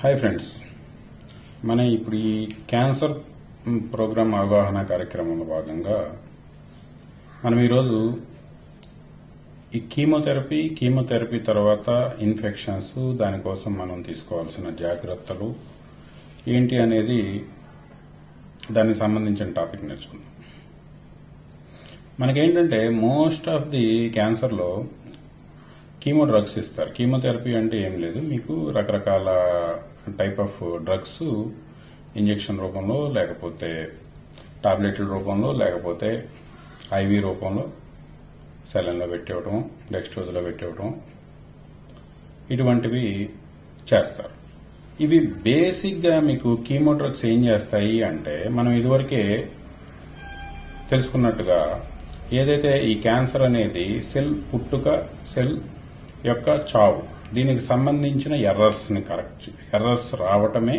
hi friends మన ఇప్పుడు ఈ క్యాన్సర్ ప్రోగ్రామ్ అవగాహన కార్యక్రమంలో భాగంగా మనం ఈరోజు ఈ కీమోథెరపీ కీమోథెరపీ తర్వాత ఇన్ఫెక్షన్స్ దానికోసం మనం తీసుకోవాల్సిన జాగ్రత్తలు ఏంటి అనేది దానికి సంబంధించిన టాపిక్ నేర్చుకుందాం మనకేంటంటే మోస్ట్ ఆఫ్ ది క్యాన్సర్లో కీమో డ్రగ్స్ ఇస్తారు కీమోథెరపీ అంటే ఏం లేదు మీకు రకరకాల టైప్ ఆఫ్ డ్రగ్స్ ఇంజెక్షన్ రూపంలో లేకపోతే టాబ్లెట్ల రూపంలో లేకపోతే ఐవి రూపంలో సెలన్లో పెట్టివ్వటం డెక్స్ట్రోజ్లో పెట్టివ్వటం ఇటువంటివి చేస్తారు ఇవి బేసిక్గా మీకు కీమో డ్రగ్స్ ఏం చేస్తాయి అంటే మనం ఇదివరకే తెలుసుకున్నట్టుగా ఏదైతే ఈ క్యాన్సర్ అనేది సెల్ పుట్టుక సెల్ యొక్క చావు దీనికి సంబంధించిన ఎర్రర్స్ ని కరెక్ట్ ఎర్రర్స్ రావటమే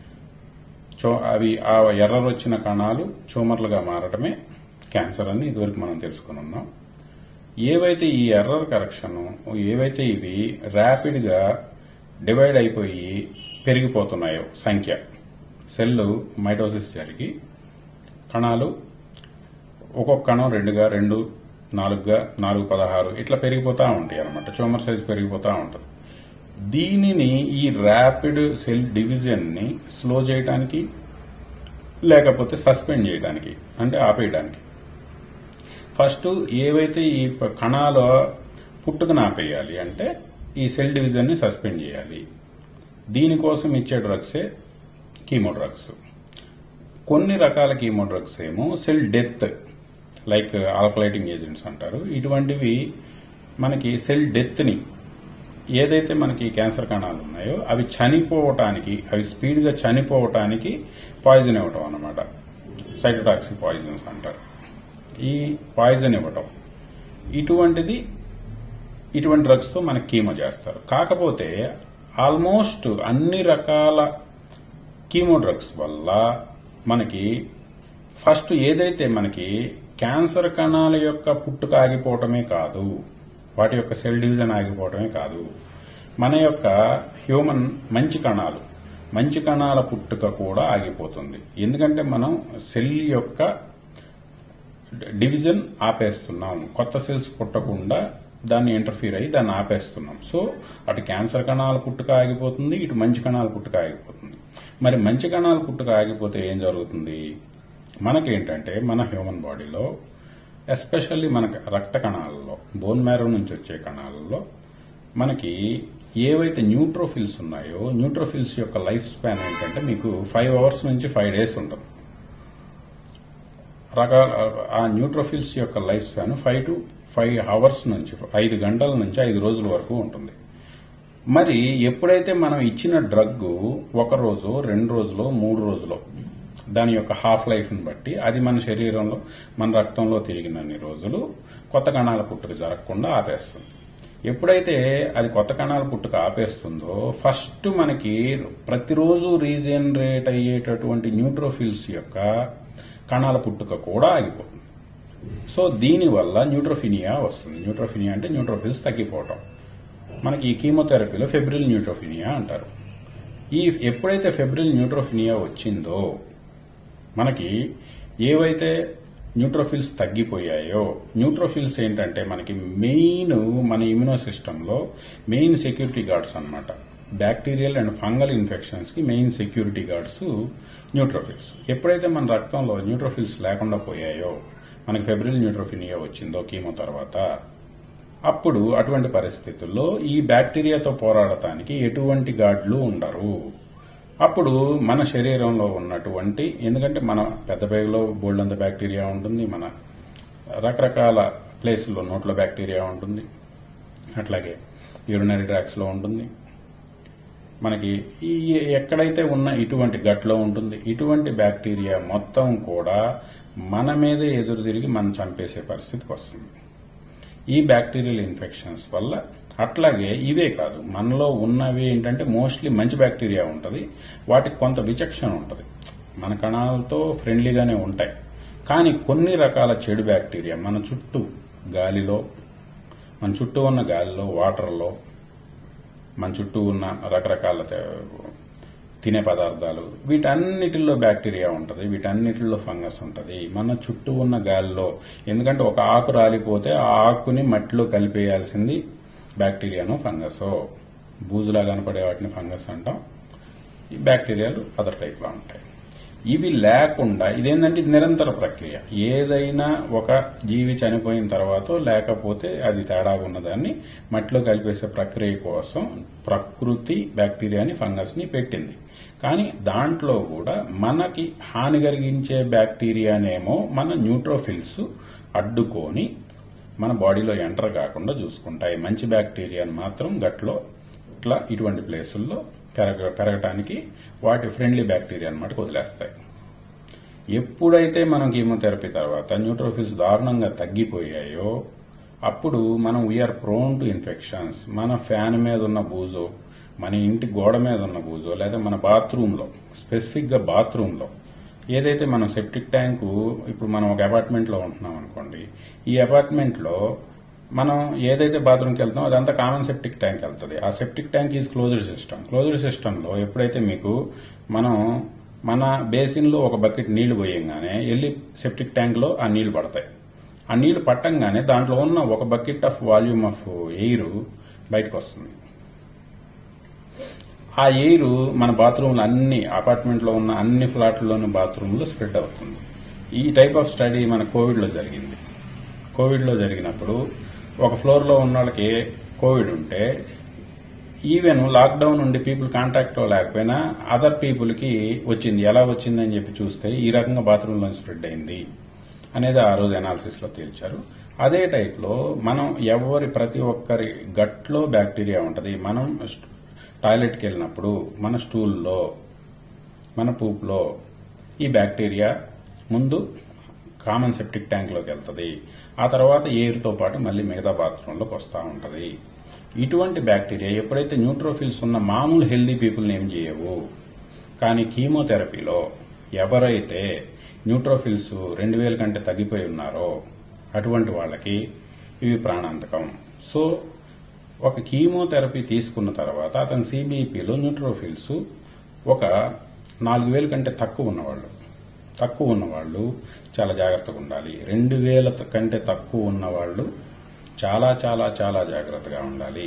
చో అవి ఆ ఎర్రర్ వచ్చిన కణాలు ట్యూమర్లుగా మారటమే క్యాన్సర్ అని ఇదివరకు మనం తెలుసుకుని ఉన్నాం ఏవైతే ఈ ఎర్రర్ కరెక్షన్ ఏవైతే ఇవి ర్యాపిడ్ గా డివైడ్ అయిపోయి పెరిగిపోతున్నాయో సంఖ్య సెల్ మైటోసిస్ జరిగి కణాలు ఒక్కొక్క కణం రెండుగా రెండు నాలుగుగా నాలుగు పదహారు ఇట్లా పెరిగిపోతా ఉంటాయి అనమాట ట్యూమర్ సైజ్ పెరిగిపోతా ఉంటుంది దీనిని ఈ ర్యాపిడ్ సెల్ డివిజన్ ని స్లో చేయడానికి లేకపోతే సస్పెండ్ చేయడానికి అంటే ఆపేయడానికి ఫస్ట్ ఏవైతే ఈ ప- కణాల పుట్టుకను ఆపేయాలి అంటే ఈ సెల్ డివిజన్ ని సస్పెండ్ చేయాలి దీనికోసం ఇచ్చే డ్రగ్సే కీమో డ్రగ్స్ కొన్ని రకాల కీమో డ్రగ్స్ ఏమో cell death like alkylating agents అంటారు ఇటువంటివి మనకి సెల్ డెత్ ని ఏదైతే మనకి క్యాన్సర్ కణాలు ఉన్నాయో అవి చనిపోవటానికి అవి స్పీడ్ గా చనిపోవటానికి పాయిజన్ ఇవ్వటం అన్నమాట సైటోటాక్సిక్ పాయిజన్స్ అంటారు ఈ పాయిజన్ ఇవ్వటం ఇటువంటిది ఇటువంటి డ్రగ్స్ తో మనకి కీమో చేస్తారు కాకపోతే ఆల్మోస్ట్ అన్ని రకాల కీమో డ్రగ్స్ వల్ల మనకి ఫస్ట్ ఏదైతే మనకి క్యాన్సర్ కణాల యొక్క పుట్టుక ఆగిపోవటమే కాదు వాటి యొక్క సెల్ డివిజన్ ఆగిపోవటమే కాదు మన యొక్క హ్యూమన్ మంచి కణాలు మంచి కణాల పుట్టుక కూడా ఆగిపోతుంది ఎందుకంటే మనం సెల్ యొక్క డివిజన్ ఆపేస్తున్నాం కొత్త సెల్స్ పుట్టకుండా దాన్ని ఇంటర్ఫీర్ అయ్యి దాన్ని ఆపేస్తున్నాం సో అటు క్యాన్సర్ కణాల పుట్టుక ఆగిపోతుంది ఇటు మంచి కణాల పుట్టుక ఆగిపోతుంది మరి మంచి కణాల పుట్టుక ఆగిపోతే ఏం జరుగుతుంది మనకేంటంటే మన హ్యూమన్ బాడీలో ఎస్పెషల్లీ మన రక్త కణాలలో బోన్ మ్యారో నుంచి వచ్చే కణాలలో మనకి ఏవైతే న్యూట్రోఫిల్స్ ఉన్నాయో న్యూట్రోఫిల్స్ యొక్క లైఫ్ స్పాన్ ఏంటంటే మీకు ఫైవ్ అవర్స్ నుంచి ఫైవ్ డేస్ ఉంటుంది రకాల ఆ న్యూట్రోఫిల్స్ యొక్క lifespan five to five hours నుంచి ఐదు గంటల నుంచి ఐదు రోజుల వరకు ఉంటుంది మరి ఎప్పుడైతే మనం ఇచ్చిన డ్రగ్ ఒక రోజు రెండు రోజులు మూడు రోజులు దాని యొక్క హాఫ్ లైఫ్ని బట్టి అది మన శరీరంలో మన రక్తంలో తిరిగినన్ని రోజులు కొత్త కణాల పుట్టుక జరగకుండా ఆపేస్తుంది ఎప్పుడైతే అది కొత్త కణాల పుట్టుక ఆపేస్తుందో ఫస్ట్ మనకి ప్రతిరోజు రీజనరేట్ అయ్యేటటువంటి న్యూట్రోఫిల్స్ యొక్క కణాల పుట్టుక కూడా ఆగిపోతుంది సో దీనివల్ల న్యూట్రోఫినియా వస్తుంది న్యూట్రోఫినియా అంటే న్యూట్రోఫిల్స్ తగ్గిపోవటం మనకి ఈ కీమోథెరపీలో ఫెబ్రిల్ న్యూట్రోఫినియా అంటారు ఈ ఎప్పుడైతే ఫెబ్రిల్ న్యూట్రోఫినియా వచ్చిందో మనకి ఏవైతే న్యూట్రోఫిల్స్ తగ్గిపోయాయో న్యూట్రోఫిల్స్ ఏంటంటే మనకి మెయిన్ మన ఇమ్యూనో సిస్టంలో మెయిన్ సెక్యూరిటీ గార్డ్స్ అన్నమాట బ్యాక్టీరియల్ అండ్ ఫంగల్ ఇన్ఫెక్షన్స్ కి మెయిన్ సెక్యూరిటీ గార్డ్స్ న్యూట్రోఫిల్స్ ఎప్పుడైతే మన రక్తంలో న్యూట్రోఫిల్స్ లేకుండా పోయాయో మనకి ఫెబ్రిల్ న్యూట్రోఫినియా వచ్చిందో కీమో తర్వాత అప్పుడు అటువంటి పరిస్థితుల్లో ఈ బ్యాక్టీరియాతో పోరాడటానికి ఎటువంటి గాడ్లు ఉండరు అప్పుడు మన శరీరంలో ఉన్నటువంటి ఎందుకంటే మన పెద్ద పేగులో బోల్డంత బ్యాక్టీరియా ఉంటుంది మన రకరకాల ప్లేసుల్లో నోట్లో బ్యాక్టీరియా ఉంటుంది అట్లాగే యూరినరీ ట్రాక్స్లో ఉంటుంది మనకి ఈ ఎక్కడైతే ఉన్న ఇటువంటి గట్లో ఉంటుంది ఇటువంటి బ్యాక్టీరియా మొత్తం కూడా మన మీదే ఎదురు తిరిగి మనం చంపేసే పరిస్థితికి వస్తుంది ఈ బ్యాక్టీరియల్ ఇన్ఫెక్షన్స్ వల్ల అట్లాగే ఇవే కాదు మనలో ఉన్నవి ఏంటంటే మోస్ట్లీ మంచి బ్యాక్టీరియా ఉంటుంది వాటికి కొంత విచక్షణ ఉంటుంది మన కణాలతో ఫ్రెండ్లీగానే ఉంటాయి కానీ కొన్ని రకాల చెడు బ్యాక్టీరియా మన చుట్టూ గాలిలో మన చుట్టూ ఉన్న గాలిలో వాటర్లో మన చుట్టూ ఉన్న రకరకాల తే- తినే పదార్థాలు వీటన్నిటిలో బ్యాక్టీరియా ఉంటుంది వీటన్నిటిలో ఫంగస్ ఉంటుంది మన చుట్టూ ఉన్న గాలిలో ఎందుకంటే ఒక ఆకు రాలిపోతే ఆ ఆకుని మట్టిలో కలిపేయాల్సింది బ్యాక్టీరియాను ఫంగస్ బూజులా కనపడే వాటిని ఫంగస్ అంటాం ఈ బ్యాక్టీరియాలు అదర్ టైప్లో ఉంటాయి ఇవి లేకుండా ఇదేంటంటే ఇది నిరంతర ప్రక్రియ ఏదైనా ఒక జీవి చనిపోయిన తర్వాత లేకపోతే అది తేడా ఉన్నదాన్ని మట్టిలో కలిపేసే ప్రక్రియ కోసం ప్రకృతి బ్యాక్టీరియాని ఫంగస్ ని పెట్టింది కానీ దాంట్లో కూడా మనకి హాని కలిగించే బ్యాక్టీరియానేమో మన న్యూట్రోఫిల్స్ అడ్డుకొని మన బాడీలో ఎంటర్ కాకుండా చూసుకుంటాయి మంచి బ్యాక్టీరియాని మాత్రం గట్లో ఇట్లా ఇటువంటి ప్లేసుల్లో పెరగ పెరగటానికి వాటి ఫ్రెండ్లీ బ్యాక్టీరియా అనమాట వదిలేస్తాయి ఎప్పుడైతే మనం కీమోథెరపీ తర్వాత న్యూట్రోఫిల్స్ దారుణంగా తగ్గిపోయాయో అప్పుడు మనం వీఆర్ ప్రోన్ టు ఇన్ఫెక్షన్స్ మన ఫ్యాన్ మీద ఉన్న బూజో మన ఇంటి గోడ మీద ఉన్న బూజో లేదా మన బాత్రూంలో స్పెసిఫిక్గా బాత్రూంలో ఏదైతే మనం సెప్టిక్ ట్యాంకు ఇప్పుడు మనం ఒక అపార్ట్మెంట్లో ఉంటున్నాం అనుకోండి ఈ అపార్ట్మెంట్లో మనం ఏదైతే బాత్రూమ్కి వెళ్తామో అదంతా కామన్ సెప్టిక్ ట్యాంక్ వెళ్తుంది ఆ septic tank is closed system closed సిస్టంలో ఎప్పుడైతే మీకు మనం మన బేసిన్లో ఒక బకెట్ నీళ్లు పోయంగానే వెళ్ళి సెప్టిక్ ట్యాంక్లో ఆ నీళ్లు పడతాయి ఆ నీళ్లు పట్టంగానే దాంట్లో ఉన్న ఒక bucket of volume of air బయటకు వస్తుంది ఆ ఎయిర్ మన బాత్రూమ్లో అన్ని అపార్ట్మెంట్లో ఉన్న అన్ని ఫ్లాట్లలోని బాత్రూంలో స్ప్రెడ్ అవుతుంది ఈ టైప్ ఆఫ్ స్టడీ మన కోవిడ్లో జరిగింది కోవిడ్లో జరిగినప్పుడు ఒక ఫ్లోర్లో ఉన్న వాళ్ళకి కోవిడ్ ఉంటే ఈవెన్ లాక్డౌన్ ఉండి పీపుల్ కాంటాక్ట్లో లేకపోయినా అదర్ పీపుల్కి వచ్చింది ఎలా వచ్చింది అని చెప్పి చూస్తే ఈ రకంగా బాత్రూంలో స్ప్రెడ్ అయింది అనేది ఆ రోజు అనాలిసిస్లో తేల్చారు అదే టైప్లో మనం ఎవరి ప్రతి ఒక్కరి గట్లో బ్యాక్టీరియా ఉంటుంది మనం టాయిలెట్కి వెళ్ళినప్పుడు మన స్టూల్లో మన పూప్లో ఈ బ్యాక్టీరియా ముందు కామన్ సెప్టిక్ ట్యాంక్లోకి వెళ్తుంది ఆ తర్వాత ఎయిర్తో పాటు మళ్ళీ మిగతా బాత్రూంలోకి వస్తూ ఉంటుంది ఇటువంటి బ్యాక్టీరియా ఎప్పుడైతే న్యూట్రోఫిల్స్ ఉన్న మామూలు హెల్దీ పీపుల్ని ఏం చేయవు కానీ కీమోథెరపీలో ఎవరైతే న్యూట్రోఫిల్స్ రెండు వేల కంటే తగ్గిపోయి ఉన్నారో అటువంటి వాళ్ళకి ఇవి ప్రాణాంతకం సో ఒక కీమోథెరపీ తీసుకున్న తర్వాత అతని సిబిపిలో న్యూట్రోఫిల్స్ ఒక నాలుగు వేల కంటే తక్కువ ఉన్నవాళ్ళు తక్కువ ఉన్నవాళ్ళు చాలా జాగ్రత్తగా ఉండాలి రెండు వేల కంటే తక్కువ ఉన్నవాళ్ళు చాలా చాలా చాలా జాగ్రత్తగా ఉండాలి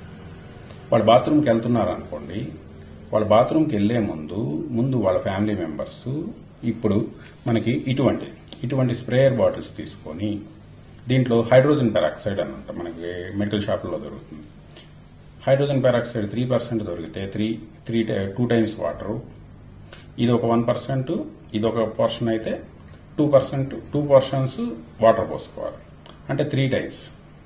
వాళ్ళు బాత్రూమ్కి వెళ్తున్నారు అనుకోండి వాళ్ళ బాత్రూమ్కి వెళ్లే ముందు ముందు వాళ్ళ ఫ్యామిలీ మెంబర్స్ ఇప్పుడు మనకి ఇటువంటి ఇటువంటి స్ప్రేయర్ బాటిల్స్ తీసుకొని దీంట్లో హైడ్రోజన్ పెరాక్సైడ్ అని అంట మనకి మెడికల్ షాపుల్లో దొరుకుతుంది హైడ్రోజన్ పెరాక్సైడ్ త్రీ పర్సెంట్ దొరికితే three three two times water ఇది ఒక వన్ పర్సెంట్ ఇది ఒక పోర్షన్ అయితే two percent two portions water పోసుకోవాలి అంటే త్రీ టైమ్స్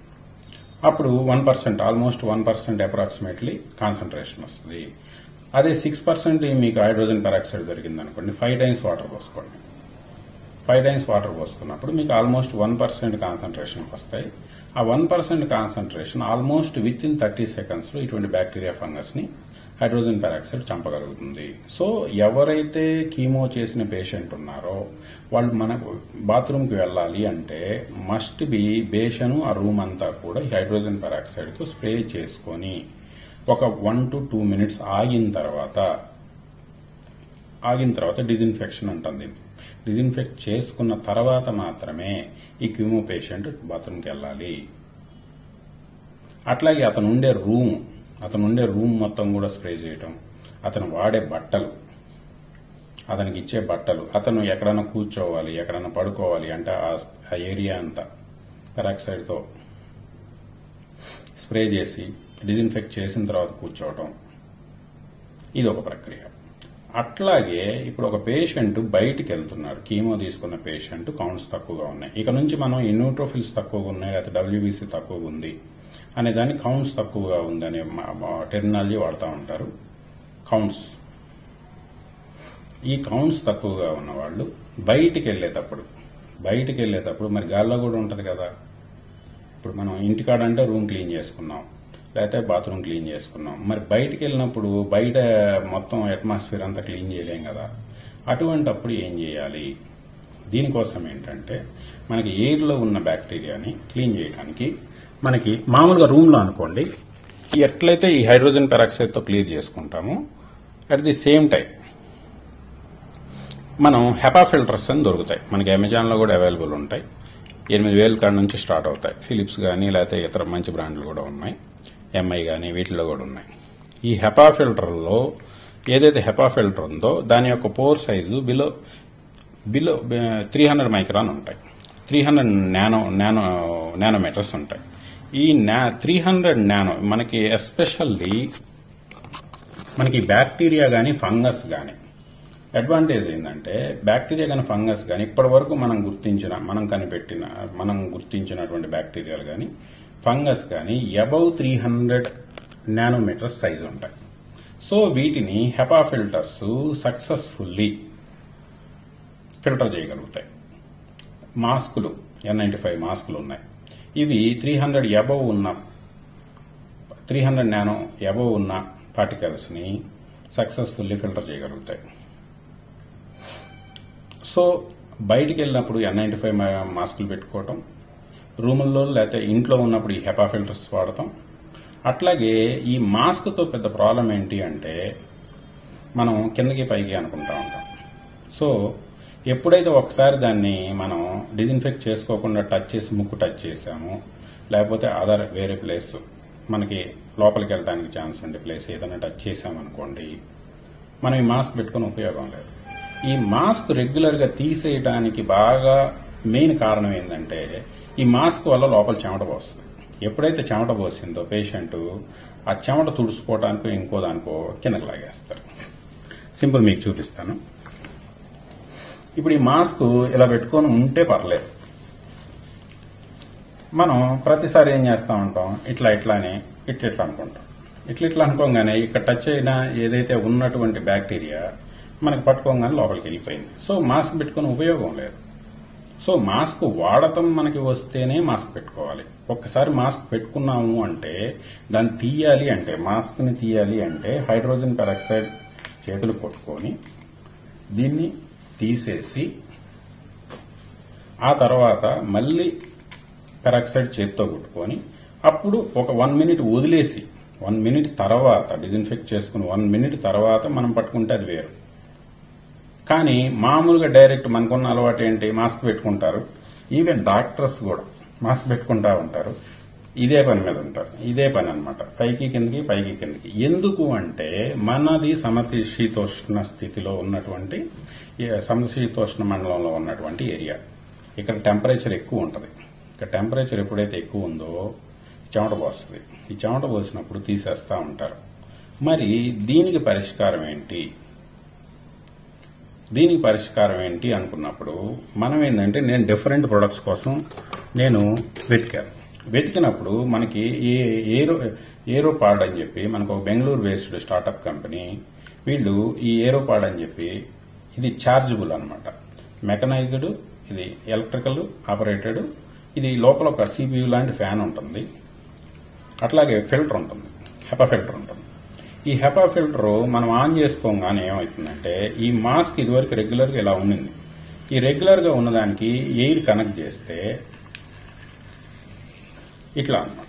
అప్పుడు one percent almost one percent approximately concentration వస్తుంది అదే సిక్స్ పర్సెంట్ మీకు హైడ్రోజన్ పెరాక్సైడ్ దొరికింది అనుకోండి ఫైవ్ టైమ్స్ వాటర్ పోసుకోండి ఫైవ్ టైమ్స్ వాటర్ పోసుకున్నప్పుడు మీకు ఆల్మోస్ట్ వన్ పర్సెంట్ కాన్సన్ట్రేషన్కి వస్తాయి ఆ one percent concentration almost with in thirty సెకండ్స్లో ఇటువంటి బ్యాక్టీరియా ఫంగస్ని హైడ్రోజన్ పెరాక్సైడ్ చంపగలుగుతుంది సో ఎవరైతే కీమో చేసిన పేషెంట్ ఉన్నారో వాళ్ళు మన బాత్రూమ్కి వెళ్ళాలి అంటే మస్ట్ బి బేషను ఆ రూమ్ అంతా కూడా ఈ హైడ్రోజన్ పెరాక్సైడ్తో స్ప్రే చేసుకొని ఒక వన్ టు టూ మినిట్స్ ఆగిన తర్వాత ఆగిన తర్వాత డిజిన్ఫెక్షన్ ఉంటుంది డిజిన్ఫెక్ట్ చేసుకున్న తర్వాత మాత్రమే ఈ క్యూమో పేషెంట్ బాత్రూమ్కి వెళ్ళాలి అట్లాగే అతను ఉండే రూమ్ అతను ఉండే రూమ్ మొత్తం కూడా స్ప్రే చేయటం అతను వాడే బట్టలు అతనికి ఇచ్చే బట్టలు అతను ఎక్కడైనా కూర్చోవాలి ఎక్కడైనా పడుకోవాలి అంటే ఆ ఏరియా అంతా పెరాక్సైడ్తో స్ప్రే చేసి డిజిన్ఫెక్ట్ చేసిన తర్వాత కూర్చోవటం ఇది ఒక ప్రక్రియ అట్లాగే ఇప్పుడు ఒక పేషెంట్ బయటికి వెళ్తున్నాడు కీమో తీసుకున్న పేషెంట్ కౌంట్స్ తక్కువగా ఉన్నాయి ఇక నుంచి మనం ఈ న్యూట్రోఫిల్స్ తక్కువగా ఉన్నాయి లేకపోతే డబ్ల్యూబీసీ తక్కువగా ఉంది అనే దాన్ని కౌంట్స్ తక్కువగా ఉందనే టెర్మినాలజీ వాడుతూ ఉంటారు కౌంట్స్ ఈ కౌంట్స్ తక్కువగా ఉన్న వాళ్ళు బయటికి వెళ్ళేటప్పుడు బయటికి వెళ్ళేటప్పుడు మరి గాల్లో కూడా ఉంటుంది కదా ఇప్పుడు మనం ఇంటికాడంటే రూమ్ క్లీన్ చేసుకున్నాం లేకపోతే బాత్రూమ్ క్లీన్ చేసుకున్నాం మరి బయటికి వెళ్ళినప్పుడు బయట మొత్తం అట్మాస్ఫియర్ అంతా క్లీన్ చేయలేం కదా అటువంటప్పుడు ఏం చేయాలి దీనికోసం ఏంటంటే మనకి ఎయిర్లో ఉన్న బ్యాక్టీరియాని క్లీన్ చేయడానికి మనకి మామూలుగా రూమ్లో అనుకోండి ఎట్లయితే ఈ హైడ్రోజన్ పెరాక్సైడ్తో క్లియర్ చేసుకుంటామో అట్ ది సేమ్ టైం మనం హెపా ఫిల్టర్స్ అని దొరుకుతాయి మనకి అమెజాన్లో కూడా అవైలబుల్ ఉంటాయి ఎనిమిది వేల కాడ నుంచి స్టార్ట్ అవుతాయి ఫిలిప్స్ కానీ లేకపోతే ఇతర మంచి బ్రాండ్లు కూడా ఉన్నాయి ఎంఐ కానీ వీటిలో కూడా ఉన్నాయి ఈ హెపా ఫిల్టర్లో ఏదైతే హెపా ఫిల్టర్ ఉందో దాని యొక్క pore size below below three hundred micron ఉంటాయి three hundred nano nano nanometers ఉంటాయి ఈ నా త్రీ హండ్రెడ్ నానో మనకి ఎస్పెషల్లీ మనకి బ్యాక్టీరియా కానీ ఫంగస్ కానీ అడ్వాంటేజ్ ఏంటంటే బ్యాక్టీరియా కానీ ఫంగస్ కానీ ఇప్పటి వరకు మనం గుర్తించిన మనం కనిపెట్టిన మనం గుర్తించినటువంటి బ్యాక్టీరియాలు కానీ ఫంగస్ కానీ above three hundred nanometers size ఉంటాయి సో వీటిని హెపా ఫిల్టర్స్ సక్సెస్ఫుల్లీ ఫిల్టర్ చేయగలుగుతాయి మాస్కులు ఎన్ నైంటీ ఫైవ్ మాస్కులు ఉన్నాయి ఇవి త్రీ హండ్రెడ్ అబవ్ ఉన్న త్రీ హండ్రెడ్ నానో అబవ్ ఉన్న పార్టికల్స్ని సక్సెస్ఫుల్లీ ఫిల్టర్ చేయగలుగుతాయి సో బయటికి వెళ్ళినప్పుడు ఎన్ నైంటీ ఫైవ్ మాస్కులు పెట్టుకోవటం రూముల్లో లేకపోతే ఇంట్లో ఉన్నప్పుడు ఈ హెపా ఫిల్టర్స్ వాడటం అట్లాగే ఈ మాస్క్తో పెద్ద ప్రాబ్లం ఏంటి అంటే మనం కిందకి పైకి అనుకుంటా ఉంటాం సో ఎప్పుడైతే ఒకసారి దాన్ని మనం డిజిన్ఫెక్ట్ చేసుకోకుండా టచ్ చేసి ముక్కు టచ్ చేసాము లేకపోతే అదర్ వేరే ప్లేస్ మనకి లోపలికి వెళ్ళడానికి ఛాన్స్ ఉండే ప్లేస్ ఏదైనా టచ్ చేసామనుకోండి మనం ఈ మాస్క్ పెట్టుకుని ఉపయోగం లేదు ఈ మాస్క్ రెగ్యులర్ గా తీసేయడానికి బాగా మెయిన్ కారణం ఏంటంటే ఈ మాస్క్ వల్ల లోపల చెమట పోస్తుంది ఎప్పుడైతే చెమట పోసిందో పేషెంట్ ఆ చెమట తుడుచుకోవడానికో ఇంకో దానికో కిందకి లాగేస్తారు సింపుల్ మీకు చూపిస్తాను ఇప్పుడు ఈ మాస్క్ ఇలా పెట్టుకొని ఉంటే పర్లేదు మనం ప్రతిసారి ఏం చేస్తా ఉంటాం ఇట్లా ఇట్లానే ఇట్లా ఇట్లా అనుకుంటాం ఇట్లా ఇట్లా అనుకోగానే ఇక్కడ టచ్ అయిన ఏదైతే ఉన్నటువంటి బ్యాక్టీరియా మనకి పట్టుకోగానే లోపలికి వెళ్ళిపోయింది సో మాస్క్ పెట్టుకుని ఉపయోగం లేదు సో మాస్క్ వాడటం మనకి వస్తేనే మాస్క్ పెట్టుకోవాలి ఒక్కసారి మాస్క్ పెట్టుకున్నాము అంటే దాన్ని తీయాలి అంటే మాస్క్ని తీయాలి అంటే హైడ్రోజన్ పెరాక్సైడ్ చేతులు కొట్టుకొని దీన్ని తీసేసి ఆ తర్వాత మళ్ళీ పెరాక్సైడ్ చేత్తో కొట్టుకొని అప్పుడు ఒక వన్ మినిట్ వదిలేసి వన్ మినిట్ తర్వాత డిజిన్ఫెక్ట్ చేసుకుని వన్ మినిట్ తర్వాత మనం పట్టుకుంటే అది వేరు కానీ మామూలుగా డైరెక్ట్ మనకున్న అలవాటు ఏంటి మాస్క్ పెట్టుకుంటారు ఈవెన్ డాక్టర్స్ కూడా మాస్క్ పెట్టుకుంటా ఉంటారు ఇదే పని మీద ఉంటారు ఇదే పని అనమాట పైకి కిందకి పైకి కిందకి ఎందుకు అంటే మనది సమశీతోష్ణ స్థితిలో ఉన్నటువంటి సమశీతోష్ణ మండలంలో ఉన్నటువంటి ఏరియా ఇక్కడ టెంపరేచర్ ఎక్కువ ఉంటుంది ఇక్కడ టెంపరేచర్ ఎప్పుడైతే ఎక్కువ ఉందో చెమట పోస్తుంది ఈ చెమట పోసినప్పుడు తీసేస్తా ఉంటారు మరి దీనికి పరిష్కారం ఏంటి దీనికి పరిష్కారం ఏంటి అనుకున్నప్పుడు మనం ఏంటంటే నేను డిఫరెంట్ ప్రొడక్ట్స్ కోసం నేను వెతికాను వెతికినప్పుడు మనకి ఏ ఏరో ఏరోపాడ్ అని చెప్పి మనకు ఒక బెంగళూరు బేస్డ్ స్టార్టప్ కంపెనీ వీళ్ళు ఈ ఏరోపాడ్ అని చెప్పి ఇది చార్జబుల్ అనమాట మెకనైజ్డ్ ఇది ఎలక్ట్రికల్ ఆపరేటెడ్ ఇది లోపల ఒక సిపియు లాంటి ఫ్యాన్ ఉంటుంది అట్లాగే ఫిల్టర్ ఉంటుంది హెపా ఫిల్టర్ ఉంటుంది ఈ హెపా ఫిల్టర్ మనం ఆన్ చేసుకోగానే ఏమవుతుందంటే ఈ మాస్క్ ఇదివరకు రెగ్యులర్గా ఇలా ఉండింది ఈ రెగ్యులర్గా ఉన్నదానికి ఎయిర్ కనెక్ట్ చేస్తే ఇట్లా అనమాట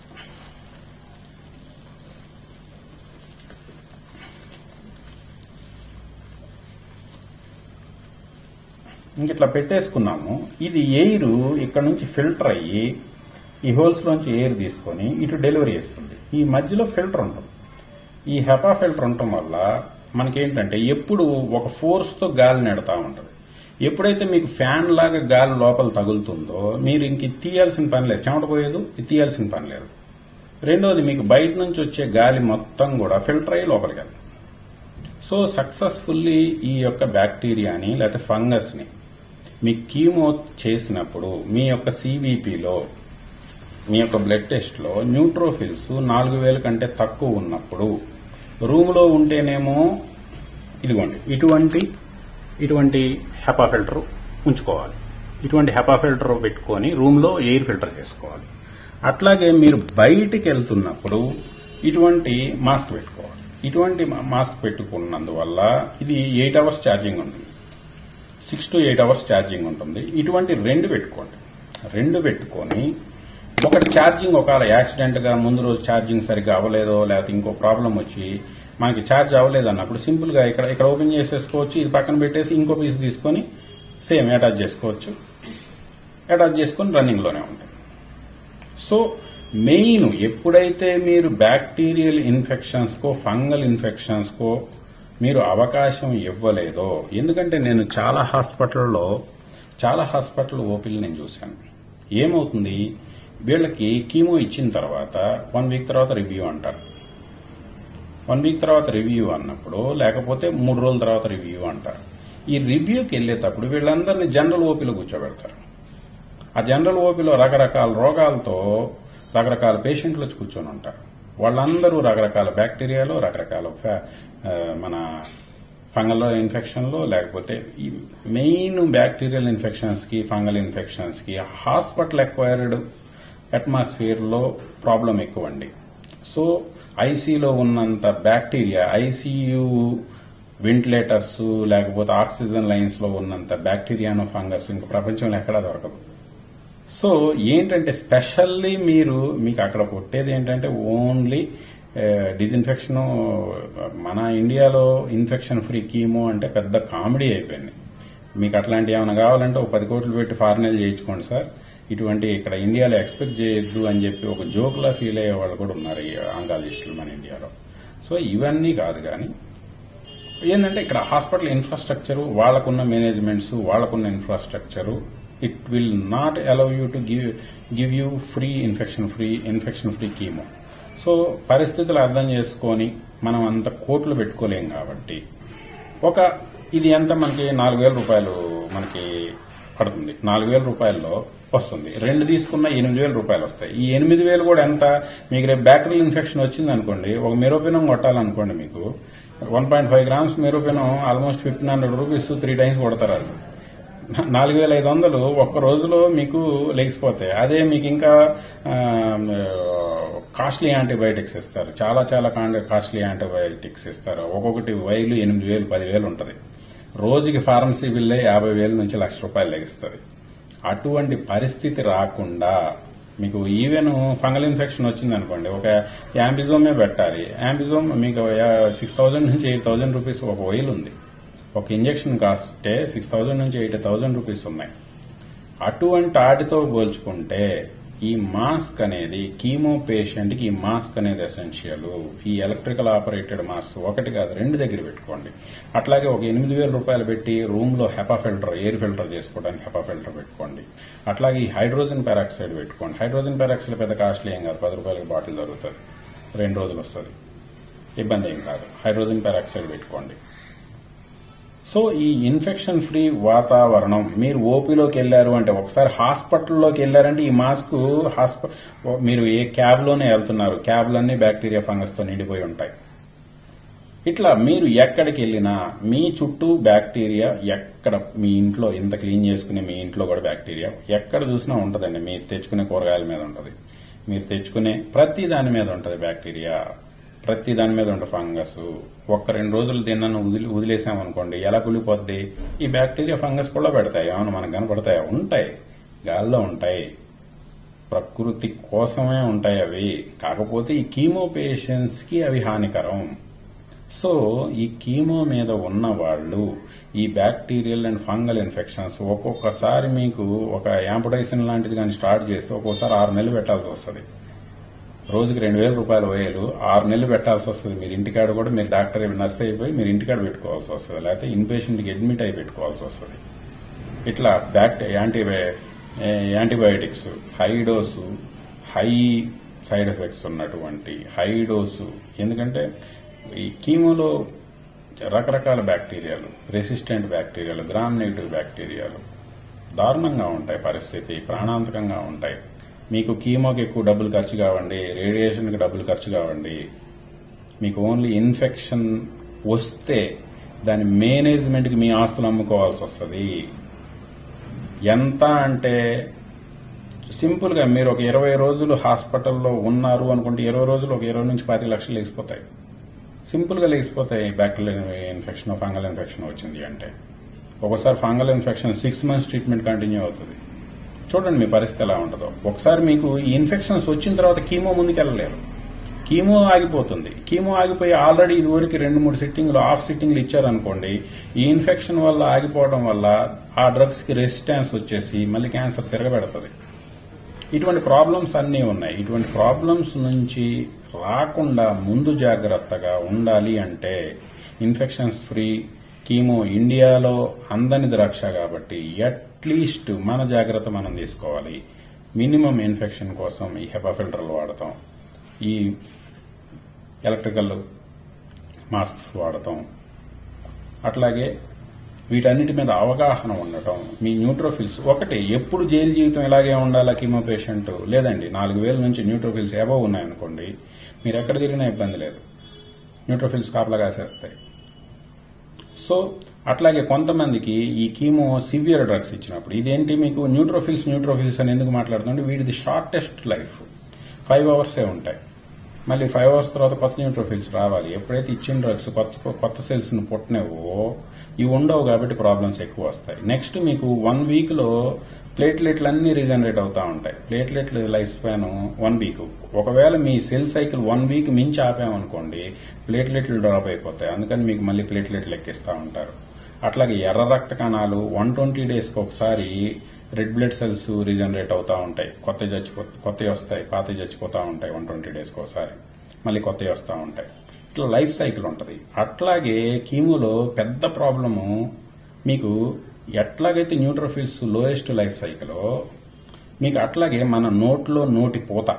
ఇంక ఇట్లా పెట్టేసుకున్నాము ఇది ఎయిర్ ఇక్కడ నుంచి ఫిల్టర్ అయ్యి ఈ హోల్స్ లోంచి ఎయిర్ తీసుకొని ఇటు డెలివరీ చేస్తుంది ఈ మధ్యలో ఫిల్టర్ ఉంటుంది ఈ హెపా ఫిల్టర్ ఉండటం వల్ల మనకేంటంటే ఎప్పుడు ఒక ఫోర్స్ తో గాలి నెడతా ఉంటుంది ఎప్పుడైతే మీకు ఫ్యాన్ లాగా గాలి లోపల తగులుతుందో మీరు ఇంక ఇది తీయాల్సిన పని లేదు చెమట పోయేదు ఇది తీయాల్సిన పని లేదు రెండోది మీకు బయట నుంచి వచ్చే గాలి మొత్తం కూడా ఫిల్టర్ అయ్యి లోపలికి వెళ్తుంది సో సక్సెస్ఫుల్లీ ఈ యొక్క బ్యాక్టీరియాని లేకపోతే ఫంగస్ ని మీ కీమో చేసినప్పుడు మీ యొక్క సివిపిలో మీ యొక్క బ్లడ్ టెస్ట్ లో న్యూట్రోఫిల్స్ నాలుగు వేల కంటే తక్కువ ఉన్నప్పుడు రూమ్ లో ఉంటేనేమో ఇదిగోండి ఇటువంటి ఇటువంటి హెపా ఫిల్టర్ ఉంచుకోవాలి ఇటువంటి హెపా ఫిల్టర్ పెట్టుకొని రూమ్ లో ఎయిర్ ఫిల్టర్ చేసుకోవాలి అట్లాగే మీరు బయటికి వెళ్తున్నప్పుడు ఇటువంటి మాస్క్ పెట్టుకోవాలి ఇటువంటి మాస్క్ పెట్టుకున్నందువల్ల ఇది ఎయిట్ అవర్స్ ఛార్జింగ్ ఉంటుంది six to eight hours charging ఉంటుంది ఇటువంటి రెండు పెట్టుకోండి రెండు పెట్టుకొని ఒకటి ఛార్జింగ్ ఒకవేళ యాక్సిడెంట్ గా ముందు రోజు ఛార్జింగ్ సరిగ్గా అవ్వలేదో లేకపోతే ఇంకో ప్రాబ్లం వచ్చి మనకి ఛార్జ్ అవ్వలేదు అన్నప్పుడు సింపుల్ గా ఇక్కడ ఇక్కడ ఓపెన్ చేసేసుకోవచ్చు ఇది పక్కన పెట్టేసి ఇంకో పీస్ తీసుకొని సేమ్ అటాచ్ చేసుకోవచ్చు అటాచ్ చేసుకొని రన్నింగ్ లోనే ఉంటాయి సో మెయిన్ ఎప్పుడైతే మీరు బ్యాక్టీరియల్ ఇన్ఫెక్షన్స్ కో ఫంగల్ ఇన్ఫెక్షన్స్ కో మీరు అవకాశం ఇవ్వలేదో ఎందుకంటే నేను చాలా హాస్పిటల్లో చాలా హాస్పిటల్ ఓపీలు నేను చూశాను ఏమవుతుంది వీళ్ళకి కీమో ఇచ్చిన తర్వాత వన్ వీక్ తర్వాత రివ్యూ అంటారు వన్ వీక్ తర్వాత రివ్యూ అన్నప్పుడు లేకపోతే మూడు రోజుల తర్వాత రివ్యూ అంటారు ఈ రివ్యూకి వెళ్ళేటప్పుడు వీళ్ళందరినీ జనరల్ ఓపీలో కూర్చోబెడతారు ఆ జనరల్ ఓపీలో రకరకాల రోగాలతో రకరకాల పేషెంట్లు వచ్చి కూర్చొని ఉంటారు వాళ్ళందరూ రకరకాల బ్యాక్టీరియాలో రకరకాల ఫా- ఆ, మన ఫంగల్ ఇన్ఫెక్షన్లో లేకపోతే ఈ మెయిన్ బ్యాక్టీరియల్ ఇన్ఫెక్షన్స్ కి ఫంగల్ ఇన్ఫెక్షన్స్ కి హాస్పిటల్ ఎక్వైర్డ్ అట్మాస్ఫియర్ లో ప్రాబ్లం ఎక్కువ అండి సో ఐసీలో ఉన్నంత బ్యాక్టీరియా ఐసీయూ వెంటిలేటర్స్ లేకపోతే ఆక్సిజన్ లైన్స్ లో ఉన్నంత బ్యాక్టీరియాను ఫంగస్ ఇంకా ప్రపంచంలో ఎక్కడా దొరకదు సో ఏంటంటే స్పెషల్లీ మీరు మీకు అక్కడ కొట్టేది ఏంటంటే ఓన్లీ డిజిన్ఫెక్షన్ మన ఇండియాలో ఇన్ఫెక్షన్ ఫ్రీ కీమో అంటే పెద్ద కామెడీ అయిపోయింది మీకు అట్లాంటి ఏమైనా కావాలంటే ఒక పది కోట్లు పెట్టి ఫారినల్ చేయించుకోండి సార్ ఇటువంటి ఇక్కడ ఇండియాలో ఎక్స్పెక్ట్ చేయొద్దు అని చెప్పి ఒక జోక్లా ఫీల్ అయ్యే వాళ్ళు కూడా ఉన్నారు ఈ ఆంకాలజిస్టులు మన ఇండియాలో సో ఇవన్నీ కాదు కానీ ఏంటంటే ఇక్కడ హాస్పిటల్ ఇన్ఫ్రాస్ట్రక్చర్ వాళ్ళకున్న మేనేజ్మెంట్స్ వాళ్ళకున్న infrastructure it will not allow you to give give you free infection free infection free chemo so పరిస్థితులు అర్థం చేసుకొని మనం అంత కోట్లు పెట్టుకోలేం కాబట్టి ఒక ఇది ఎంత మనకి నాలుగు వేల రూపాయలు మనకి పడుతుంది నాలుగు వేల రూపాయల్లో వస్తుంది రెండు తీసుకున్న ఎనిమిది వేల రూపాయలు వస్తాయి ఈ ఎనిమిది వేలు కూడా ఎంత మీకు రేపు బ్యాక్టీరియల్ ఇన్ఫెక్షన్ వచ్చింది అనుకోండి ఒక మెరోపినం కొట్టాలనుకోండి మీకు one point five grams meropenem almost fifteen hundred rupees three times కొడతారు వాళ్ళు నాలుగు వేల ఐదు వందలు ఒక్క రోజులో మీకు లెగిసిపోతాయి అదే మీకు ఇంకా కాస్ట్లీ యాంటీబయాటిక్స్ ఇస్తారు చాలా చాలా కాస్ట్లీ యాంటీబయాటిక్స్ ఇస్తారు ఒక్కొక్కటి వైలు ఎనిమిది వేలు పదివేలు ఉంటుంది రోజుకి ఫార్మసీ బిల్లే యాభై వేల నుంచి లక్ష రూపాయలు లెగిస్తుంది అటువంటి పరిస్థితి రాకుండా మీకు ఈవెన్ ఫంగల్ ఇన్ఫెక్షన్ వచ్చింది అనుకోండి ఒక యాంబిజోమే పెట్టాలి యాంబిజోమ్ మీకు సిక్స్ థౌజండ్ నుంచి ఎయిట్ థౌజండ్ రూపీస్ ఒక వైల్ ఉంది ఒక ఇంజెక్షన్ కాస్టే సిక్స్ థౌజండ్ నుంచి ఎయిట్ థౌజండ్ రూపీస్ ఉన్నాయి అటువంటి వాటితో పోల్చుకుంటే ఈ మాస్క్ అనేది కీమో పేషెంట్ కి ఈ మాస్క్ అనేది ఎసెన్షియల్ ఈ ఎలక్ట్రికల్ ఆపరేటెడ్ మాస్క్ ఒకటి కాదు రెండు దగ్గర పెట్టుకోండి అట్లాగే ఒక ఎనిమిది వేల రూపాయలు పెట్టి రూమ్ లో హెపా ఫిల్టర్ ఎయిర్ ఫిల్టర్ చేసుకోవడానికి హెపా ఫిల్టర్ పెట్టుకోండి అట్లాగే ఈ హైడ్రోజన్ పెరాక్సైడ్ పెట్టుకోండి హైడ్రోజన్ పెరాక్సైడ్ పెద్ద కాస్ట్లీ ఏం కాదు పది రూపాయలకి బాటిల్ దొరుకుతుంది రెండు రోజులు వస్తుంది ఇబ్బంది ఏం కాదు హైడ్రోజన్ పెరాక్సైడ్ పెట్టుకోండి సో ఈ ఇన్ఫెక్షన్ ఫ్రీ వాతావరణం మీరు ఓపీలోకి వెళ్లారు అంటే ఒకసారి హాస్పిటల్లోకి వెళ్లారంటే ఈ మాస్క్ హాస్ప మీరు ఏ క్యాబ్ లోనే వెళ్తున్నారు క్యాబ్లన్నీ బ్యాక్టీరియా ఫంగస్ తో నిండిపోయి ఉంటాయి ఇట్లా మీరు ఎక్కడికి వెళ్ళినా మీ చుట్టూ బ్యాక్టీరియా ఎక్కడ మీ ఇంట్లో ఎంత క్లీన్ చేసుకునే మీ ఇంట్లో కూడా బ్యాక్టీరియా ఎక్కడ చూసినా ఉంటదండి మీరు తెచ్చుకునే కూరగాయల మీద ఉంటది మీరు తెచ్చుకునే ప్రతి దాని మీద ఉంటది బ్యాక్టీరియా ప్రతి దాని మీద ఉంటుంది ఫంగస్ ఒక్క రెండు రోజులు తిన్నాను వదిలి వదిలేసామనుకోండి ఎలా కులిపోద్ది ఈ బ్యాక్టీరియా ఫంగస్ కూడా పెడతాయి అవును మనకు కనపడతాయి ఉంటాయి గాల్లో ఉంటాయి ప్రకృతి కోసమే ఉంటాయి అవి కాకపోతే ఈ కీమో పేషెంట్స్ కి అవి హానికరం సో ఈ కీమో మీద ఉన్న వాళ్ళు ఈ బ్యాక్టీరియల్ అండ్ ఫంగల్ ఇన్ఫెక్షన్స్ ఒక్కొక్కసారి మీకు ఒక యాంపటైసిన్ లాంటిది కానీ స్టార్ట్ చేస్తే ఒక్కోసారి ఆరు నెలలు పెట్టాల్సి వస్తుంది రోజుకి రెండు వేల రూపాయల వేలు ఆరు నెలలు పెట్టాల్సి వస్తుంది మీరు ఇంటికాడ కూడా మీరు డాక్టర్ నర్స్ అయిపోయి మీరు ఇంటికాడ పెట్టుకోవాల్సి వస్తుంది లేకపోతే ఇన్ పేషెంట్కి అడ్మిట్ అయి పెట్టుకోవాల్సి వస్తుంది ఇట్లా బ్యాక్టీ anti antibiotics high dose high side effects ఉన్నటువంటి హై డోసు ఎందుకంటే ఈ కీమోలో రకరకాల బ్యాక్టీరియాలు రెసిస్టెంట్ బ్యాక్టీరియాలు గ్రామ్ నెగిటివ్ బ్యాక్టీరియాలు దారుణంగా ఉంటాయి పరిస్థితి ప్రాణాంతకంగా ఉంటాయి మీకు కీమోకి ఎక్కువ డబ్బులు ఖర్చు కావండి రేడియేషన్కి డబ్బులు ఖర్చు కావండి మీకు ఓన్లీ ఇన్ఫెక్షన్ వస్తే దాని మేనేజ్మెంట్కి మీ ఆస్తులు అమ్ముకోవాల్సి వస్తుంది ఎంత అంటే సింపుల్గా మీరు ఒక ఇరవై రోజులు హాస్పిటల్లో ఉన్నారు అనుకుంటే ఇరవై రోజులు ఒక ఇరవై నుంచి పది లక్షలు లేచిపోతాయి సింపుల్గా లేచిపోతాయి బ్యాక్టీరియల్ ఇన్ఫెక్షన్ ఫంగల్ ఇన్ఫెక్షన్ వచ్చింది అంటే ఒకసారి fungal infection six months treatment continue అవుతుంది చూడండి మీ పరిస్థితి ఎలా ఉంటుందో ఒకసారి మీకు ఈ ఇన్ఫెక్షన్స్ వచ్చిన తర్వాత కీమో ముందుకు వెళ్ళలేరు కీమో ఆగిపోతుంది కీమో ఆగిపోయి ఆల్రెడీ ఇదివరకు రెండు మూడు సిట్టింగ్లు ఆఫ్ సిట్టింగ్లు ఇచ్చారనుకోండి ఈ ఇన్ఫెక్షన్ వల్ల ఆగిపోవడం వల్ల ఆ డ్రగ్స్ కి రెసిస్టెన్స్ వచ్చేసి మళ్ళీ క్యాన్సర్ తిరగబెడుతుంది ఇటువంటి ప్రాబ్లమ్స్ అన్నీ ఉన్నాయి ఇటువంటి ప్రాబ్లమ్స్ నుంచి రాకుండా ముందు జాగ్రత్తగా ఉండాలి అంటే ఇన్ఫెక్షన్స్ ఫ్రీ కీమో ఇండియాలో అందని ద్రాక్ష కాబట్టి అట్లీస్ట్ మన జాగ్రత్త మనం తీసుకోవాలి మినిమం ఇన్ఫెక్షన్ కోసం ఈ హెపా ఫిల్టర్లు వాడతాం ఈ ఎలక్ట్రికల్ మాస్క్స్ వాడతాం అట్లాగే వీటన్నిటి మీద అవగాహన ఉండటం మీ న్యూట్రోఫిల్స్ ఒకటి ఎప్పుడు జైలు జీవితం ఇలాగే ఉండాలా కీమో పేషెంట్ లేదండి నాలుగు వేల నుంచి న్యూట్రోఫిల్స్ ఏవో ఉన్నాయనుకోండి మీరు ఎక్కడ తిరిగినా ఇబ్బంది లేదు న్యూట్రోఫిల్స్ కాపలా కాసేస్తాయి సో అట్లాగే కొంతమందికి ఈ కీమో సివియర్ డ్రగ్స్ ఇచ్చినప్పుడు ఇదేంటి మీకు న్యూట్రోఫిల్స్ న్యూట్రోఫిల్స్ అని ఎందుకు మాట్లాడుతుంటే వీటిది షార్టెస్ట్ లైఫ్ ఫైవ్ అవర్సే ఉంటాయి మళ్ళీ ఫైవ్ అవర్స్ తర్వాత కొత్త న్యూట్రోఫిల్స్ రావాలి ఎప్పుడైతే ఇచ్చిన డ్రగ్స్ కొత్త కొత్త సెల్స్ ను పుట్టనేవో ఇవి ఉండవు కాబట్టి ప్రాబ్లమ్స్ ఎక్కువ వస్తాయి నెక్స్ట్ మీకు వన్ వీక్ లో ప్లేట్లెట్లు అన్ని రీజనరేట్ అవుతా ఉంటాయి ప్లేట్లెట్ల లైఫ్ స్పాన్ వన్ వీక్ ఒకవేళ మీ సెల్ సైకిల్ వన్ వీక్ మించి ఆపామనుకోండి ప్లేట్లెట్లు డ్రాప్ అయిపోతాయి అందుకని మీకు మళ్ళీ ప్లేట్లెట్లు ఎక్కిస్తూ ఉంటారు అట్లాగే ఎర్ర రక్త కణాలు వన్ ట్వంటీ డేస్కి ఒకసారి రెడ్ బ్లడ్ సెల్స్ రీజనరేట్ అవుతా ఉంటాయి కొత్త చచ్చిపో కొత్తవి వస్తాయి పాత చచ్చిపోతా ఉంటాయి వన్ ట్వంటీ డేస్కి ఒకసారి మళ్ళీ కొత్తవి వస్తూ ఉంటాయి ఇట్లా లైఫ్ సైకిల్ ఉంటుంది అట్లాగే కీమోలో పెద్ద ప్రాబ్లము మీకు ఎట్లాగైతే న్యూట్రోఫిల్స్ లోయెస్ట్ లైఫ్ సైకిల్ మీకు అట్లాగే మన నోట్లో నోటి పూత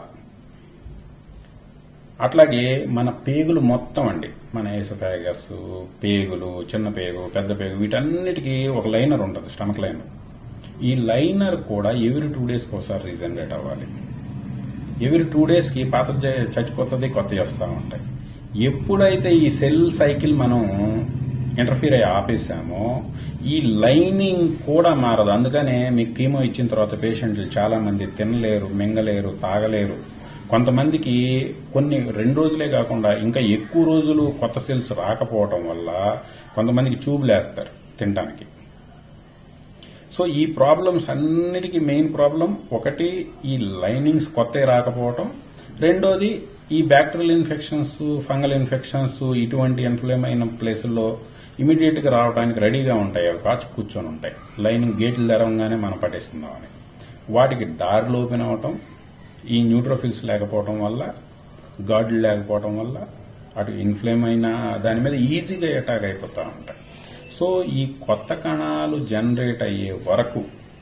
అట్లాగే మన పేగులు మొత్తం అండి మన ఏసోఫాగస్ పేగులు చిన్న పేగు పెద్ద పేగు వీటన్నిటికీ ఒక లైనర్ ఉంటుంది స్టమక్ లైనర్ ఈ లైనర్ కూడా ఎవ్రీ టూ డేస్కి ఒకసారి రీజనరేట్ అవ్వాలి ఎవ్రీ టూ డేస్కి పాత చ- చచ్చిపోతుంది కొత్తవి వస్తూ ఉంటాయి ఎప్పుడైతే ఈ సెల్ సైకిల్ మనం ఇంటర్ఫీర్ అయ్యి ఆపేసామో ఈ లైనింగ్ కూడా మారదు అందుకనే మీకు కీమో ఇచ్చిన తర్వాత పేషెంట్లు చాలా మంది తినలేరు మింగలేరు తాగలేరు కొంతమందికి కొన్ని రెండు రోజులే కాకుండా ఇంకా ఎక్కువ రోజులు కొత్త సెల్స్ రాకపోవటం వల్ల కొంతమందికి ట్యూబ్లు వేస్తారు తినడానికి సో ఈ ప్రాబ్లమ్స్ అన్నిటికీ మెయిన్ ప్రాబ్లం ఒకటి ఈ లైనింగ్స్ కొత్త రాకపోవటం రెండోది ఈ బ్యాక్టీరియల్ ఇన్ఫెక్షన్స్ ఫంగల్ ఇన్ఫెక్షన్స్ ఇటువంటి ఇన్ఫ్లేమ్ అయిన ప్లేసుల్లో ఇమీడియట్ గా రావడానికి రెడీగా ఉంటాయి అవి కాచు కూర్చొని ఉంటాయి లైనింగ్ గేట్లు తెరవగానే మనం పట్టేసుకుందామని వాటికి దారిలో ఓపెన్ అవటం ఈ న్యూట్రోఫిల్స్ లేకపోవటం వల్ల గాడ్లు లేకపోవటం వల్ల అటు ఇన్ఫ్లేమ్ అయిన దాని మీద ఈజీగా అటాక్ అయిపోతూ ఉంటాయి సో ఈ కొత్త కణాలు జనరేట్ అయ్యే వరకు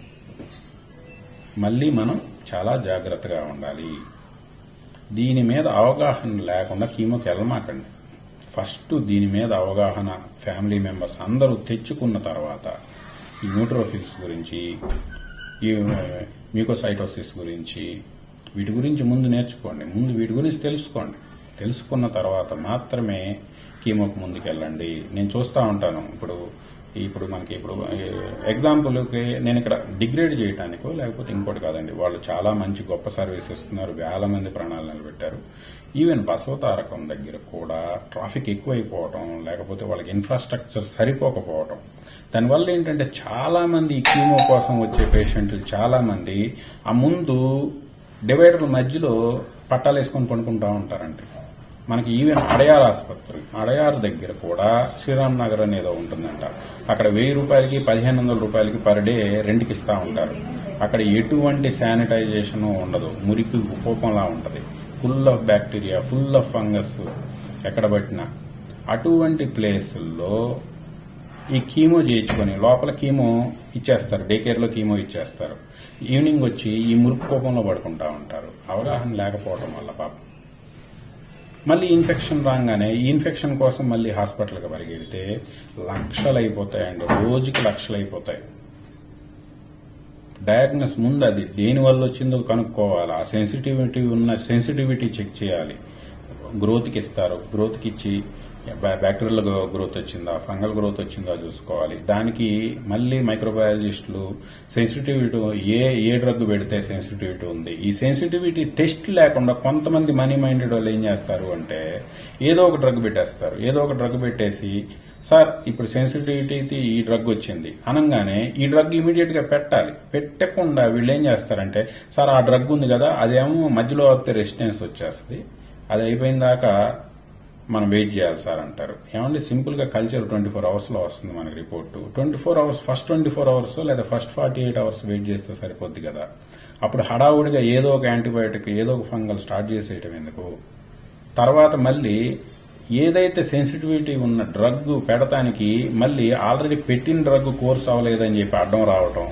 మళ్ళీ మనం చాలా జాగ్రత్తగా ఉండాలి దీని మీద అవగాహన లేకుండా కీమోకి వెళ్ళమాకండి ఫస్ట్ దీని మీద అవగాహన ఫ్యామిలీ మెంబర్స్ అందరూ తెచ్చుకున్న తర్వాత ఈ న్యూట్రోఫిల్స్ గురించి ఈ మ్యూకోసైటోసిస్ గురించి వీటి గురించి ముందు నేర్చుకోండి ముందు వీటి గురించి తెలుసుకోండి తెలుసుకున్న తర్వాత మాత్రమే కీమోకి ముందుకెళ్ళండి నేను చూస్తూ ఉంటాను ఇప్పుడు ఇప్పుడు మనకి ఇప్పుడు ఎగ్జాంపుల్కి నేను ఇక్కడ డిగ్రేడ్ చేయడానికో లేకపోతే ఇంకోటి కాదండి వాళ్ళు చాలా మంచి గొప్ప సర్వీస్ ఇస్తున్నారు వేల మంది ప్రాణాలు నిలబెట్టారు ఈవెన్ బసవతారకం దగ్గర కూడా ట్రాఫిక్ ఎక్కువైపోవటం లేకపోతే వాళ్ళకి ఇన్ఫ్రాస్ట్రక్చర్ సరిపోకపోవటం దానివల్ల ఏంటంటే చాలా మంది ఈ కీమో కోసం వచ్చే పేషెంట్లు చాలా మంది ఆ ముందు డివైడర్ల మధ్యలో పట్టాలు వేసుకొని పడుకుంటా ఉంటారండి మనకి ఈవెన్ అడయార్ ఆసుపత్రి అడయార్ దగ్గర కూడా శ్రీరామ్ నగర్ అనేది ఉంటుందంట అక్కడ వెయ్యి రూపాయలకి పదిహేను వందల రూపాయలకి పర్ డే రెంట్కి ఇస్తా ఉంటారు అక్కడ ఎటువంటి శానిటైజేషన్ ఉండదు మురికి కోపంలా ఉంటది full of bacteria full of fungus ఎక్కడ పట్టినా అటువంటి ప్లేసుల్లో ఈ కీమో చేయించుకొని లోపల కీమో ఇచ్చేస్తారు డే కేర్ లో కీమో ఇచ్చేస్తారు ఈవినింగ్ వచ్చి ఈ మురుకు కోపంలో పడుకుంటా ఉంటారు అవగాహన లేకపోవడం వల్ల పాపం మళ్ళీ ఇన్ఫెక్షన్ రాగానే ఈ ఇన్ఫెక్షన్ కోసం మళ్ళీ హాస్పిటల్కి పరిగెడితే లక్షలు అయిపోతాయండి రోజుకి లక్షలు అయిపోతాయి డయాగ్నోస్ ముందు అది దేని వల్ల వచ్చిందో కనుక్కోవాలి ఆ సెన్సిటివిటీ ఉన్న సెన్సిటివిటీ చెక్ చేయాలి గ్రోత్కి ఇస్తారు గ్రోత్కి ఇచ్చి బ్యా- బ్యాక్టీరియల్ గ్రో- గ్రోత్ వచ్చిందా ఫంగల్ గ్రోత్ వచ్చిందా చూసుకోవాలి దానికి మళ్ళీ మైక్రోబయాలజిస్టులు సెన్సిటివిటీ ఏ ఏ డ్రగ్ పెడితే సెన్సిటివిటీ ఉంది ఈ సెన్సిటివిటీ టెస్ట్ లేకుండా కొంతమంది మనీ మైండెడ్ వాళ్ళు ఏం చేస్తారు అంటే ఏదో ఒక డ్రగ్ పెట్టేస్తారు ఏదో ఒక డ్రగ్ పెట్టేసి సార్ ఇప్పుడు సెన్సిటివిటీ ఈ డ్రగ్ వచ్చింది అనగానే ఈ డ్రగ్ ఇమీడియట్ గా పెట్టాలి పెట్టకుండా వీళ్ళు ఏం చేస్తారంటే సార్ ఆ డ్రగ్ ఉంది కదా అదేమో మధ్యలో ఆపితే రెసిస్టెన్స్ వచ్చేస్తుంది అది అయిపోయిన దాకా మనం వెయిట్ చేయాలి సార్ అంటారు ఏమంటే సింపుల్ గా కల్చర్ ట్వంటీ ఫోర్ అవర్స్ లో వస్తుంది మనకి report twenty four hours first twenty four hours లేదా first forty eight hours wait చేస్తే సరిపోద్ది కదా అప్పుడు హడావుడిగా ఏదో ఒక యాంటీబయాటిక్ ఏదో ఒక ఫంగల్ స్టార్ట్ చేసేయటం ఎందుకు తర్వాత మళ్ళీ ఏదైతే సెన్సిటివిటీ ఉన్న డ్రగ్ పెడతానికి మళ్ళీ ఆల్రెడీ పెట్టిన డ్రగ్ కోర్స్ అవ్వలేదని చెప్పి అడ్డం రావటం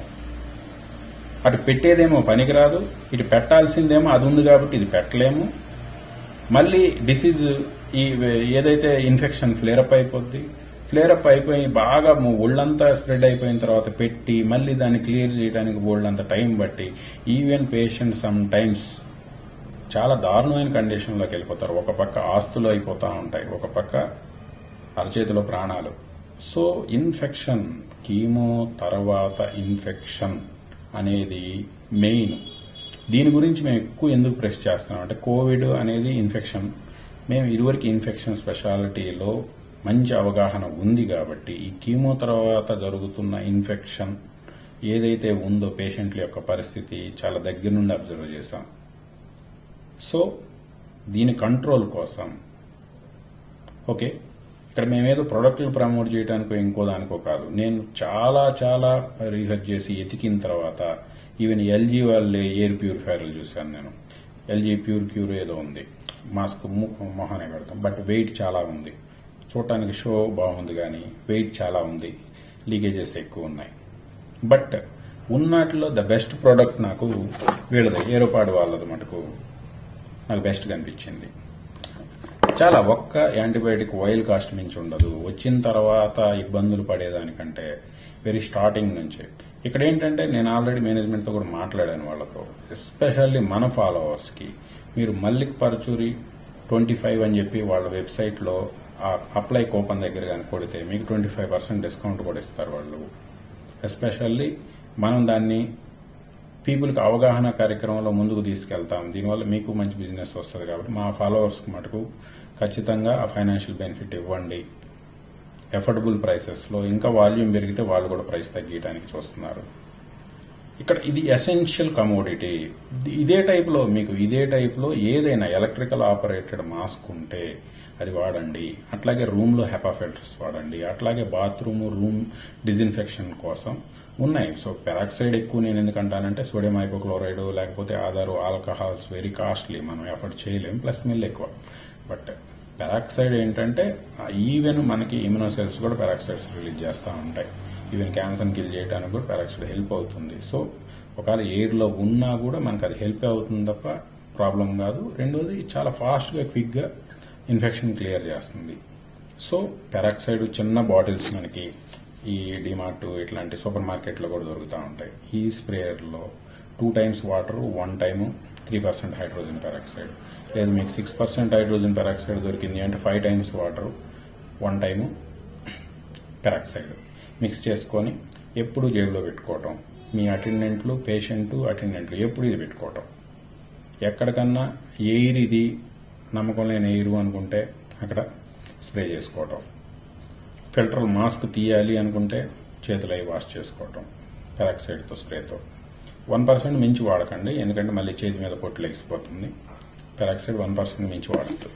అటు పెట్టేదేమో పనికిరాదు ఇటు పెట్టాల్సిందేమో అది ఉంది కాబట్టి ఇది పెట్టలేము మళ్ళీ డిసీజ్ ఈ ఏదైతే ఇన్ఫెక్షన్ ఫ్లేరప్ అయిపోద్ది ఫ్లేరప్ అయిపోయి బాగా ఒళ్ళంతా స్ప్రెడ్ అయిపోయిన తర్వాత పెట్టి మళ్ళీ దాన్ని క్లియర్ చేయడానికి ఒళ్ళంత టైం బట్టి ఈవెన్ పేషెంట్ సమ్ టైమ్స్ చాలా దారుణమైన కండిషన్లోకి వెళ్ళిపోతారు ఒక పక్క ఆస్తులు అయిపోతా ఉంటాయి ఒక పక్క అరచేతిలో ప్రాణాలు సో ఇన్ఫెక్షన్ కీమో తర్వాత ఇన్ఫెక్షన్ అనేది మెయిన్ దీని గురించి మేము ఎక్కువ ఎందుకు ప్రెస్ చేస్తున్నాం అంటే కోవిడ్ అనేది ఇన్ఫెక్షన్ మేము ఇదివరకు ఇన్ఫెక్షన్ స్పెషాలిటీలో మంచి అవగాహన ఉంది కాబట్టి ఈ కీమో తర్వాత జరుగుతున్న ఇన్ఫెక్షన్ ఏదైతే ఉందో పేషెంట్ల యొక్క పరిస్థితి చాలా దగ్గర నుండి అబ్జర్వ్ చేశాం సో దీని కంట్రోల్ కోసం ఓకే ఇక్కడ మేమేదో ప్రొడక్ట్లు ప్రమోట్ చేయడానికో ఇంకో దానికో కాదు నేను చాలా చాలా రీసెర్చ్ చేసి ఎతికిన తర్వాత ఈవెన్ ఎల్జీ వాళ్ళే ఎయిర్ ప్యూరిఫైర్లు చూశాను నేను ఎల్జీ ప్యూర్ క్యూర్ ఏదో ఉంది మాస్క్ మొహానే పెడతాం బట్ వెయిట్ చాలా ఉంది చూడటానికి షో బాగుంది కానీ వెయిట్ చాలా ఉంది లీకేజెస్ ఎక్కువ ఉన్నాయి బట్ ఉన్నట్లో ద బెస్ట్ ప్రోడక్ట్ నాకు వీళ్ళది ఏరోపాడు వాళ్ళది మటుకు నాకు బెస్ట్ కనిపించింది చాలా ఒక్క యాంటీబయాటిక్ వైల్ కాస్ట్ మించి ఉండదు వచ్చిన తర్వాత ఇబ్బందులు పడేదానికంటే వెరీ స్టార్టింగ్ నుంచే ఇక్కడ ఏంటంటే నేను ఆల్రెడీ మేనేజ్మెంట్తో కూడా మాట్లాడాను వాళ్ళతో ఎస్పెషల్లీ మన ఫాలోవర్స్కి మీరు మల్లిక్ పరచూరి ట్వంటీ ఫైవ్ అని చెప్పి వాళ్ళ వెబ్సైట్లో అప్లై కూపన్ దగ్గర కానీ కొడితే మీకు ట్వంటీ ఫైవ్ పర్సెంట్ డిస్కౌంట్ కూడా ఇస్తారు వాళ్ళు ఎస్పెషల్లీ మనం దాన్ని పీపుల్కి అవగాహన కార్యక్రమంలో ముందుకు తీసుకెళ్తాం దీనివల్ల మీకు మంచి బిజినెస్ వస్తుంది కాబట్టి మా ఫాలోవర్స్కి మటుకు ఖచ్చితంగా ఆ ఫైనాన్షియల్ బెనిఫిట్ ఇవ్వండి ఎఫర్డబుల్ ప్రైసెస్లో ఇంకా వాల్యూమ్ పెరిగితే వాళ్ళు కూడా ప్రైస్ తగ్గించడానికి చూస్తున్నారు ఇక్కడ ఇది ఎసెన్షియల్ కమోడిటీ ఇదే టైప్లో మీకు ఇదే టైప్లో ఏదైనా ఎలక్ట్రికల్ ఆపరేటెడ్ మాస్క్ ఉంటే అది వాడండి అట్లాగే రూమ్లో హెపా ఫిల్టర్స్ వాడండి అట్లాగే బాత్రూమ్ రూమ్ డిజిన్ఫెక్షన్ కోసం ఉన్నాయి సో పెరాక్సైడ్ ఎక్కువ నేను ఎందుకంటానంటే సోడియం హైపోక్లోరైడ్ లేకపోతే ఆధారు ఆల్కహాల్స్ వెరీ కాస్ట్లీ మనం ఎఫర్ట్ చేయలేం ప్లస్ మిల్ ఎక్కువ బట్ పెరాక్సైడ్ ఏంటంటే ఈవెన్ మనకి ఇమ్యూనోసెల్స్ కూడా పెరాక్సైడ్స్ రిలీజ్ చేస్తూ ఉంటాయి ఈవెన్ క్యాన్సర్ కిల్ చేయడానికి కూడా పెరాక్సైడ్ హెల్ప్ అవుతుంది సో ఒకవేళ ఎయిర్లో ఉన్నా కూడా మనకు అది హెల్ప్ అవుతుంది తప్ప ప్రాబ్లం కాదు రెండోది చాలా ఫాస్ట్గా క్విక్గా ఇన్ఫెక్షన్ క్లియర్ చేస్తుంది సో పెరాక్సైడ్ చిన్న బాటిల్స్ మనకి ఈ డిమార్ట్ ఇట్లాంటి సూపర్ మార్కెట్లో కూడా దొరుకుతూ ఉంటాయి ఈ స్ప్రేయర్లో two times water one time three percent hydrogen peroxide లేదు మీకు సిక్స్ పర్సెంట్ హైడ్రోజన్ పెరాక్సైడ్ దొరికింది అంటే five times water one time peroxide mix చేసుకొని ఎప్పుడు జేబులో పెట్టుకోవటం మీ అటెండెంట్లు పేషెంట్ అటెండెంట్లు ఎప్పుడు ఇది పెట్టుకోవటం ఎక్కడికన్నా ఎయిర్ ఇది నమ్మకం లేని ఎయిర్ అనుకుంటే అక్కడ స్ప్రే చేసుకోవటం ఫిల్టర్ మాస్క్ తీయాలి అనుకుంటే చేతులు అవి వాష్ చేసుకోవటం పెరాక్సైడ్తో స్ప్రేతో వన్ పర్సెంట్ మించి వాడకండి ఎందుకంటే మళ్ళీ చేతి మీద పొట్టు లెగిసిపోతుంది పెరాక్సైడ్ వన్ పర్సెంట్ మించి వాడద్దు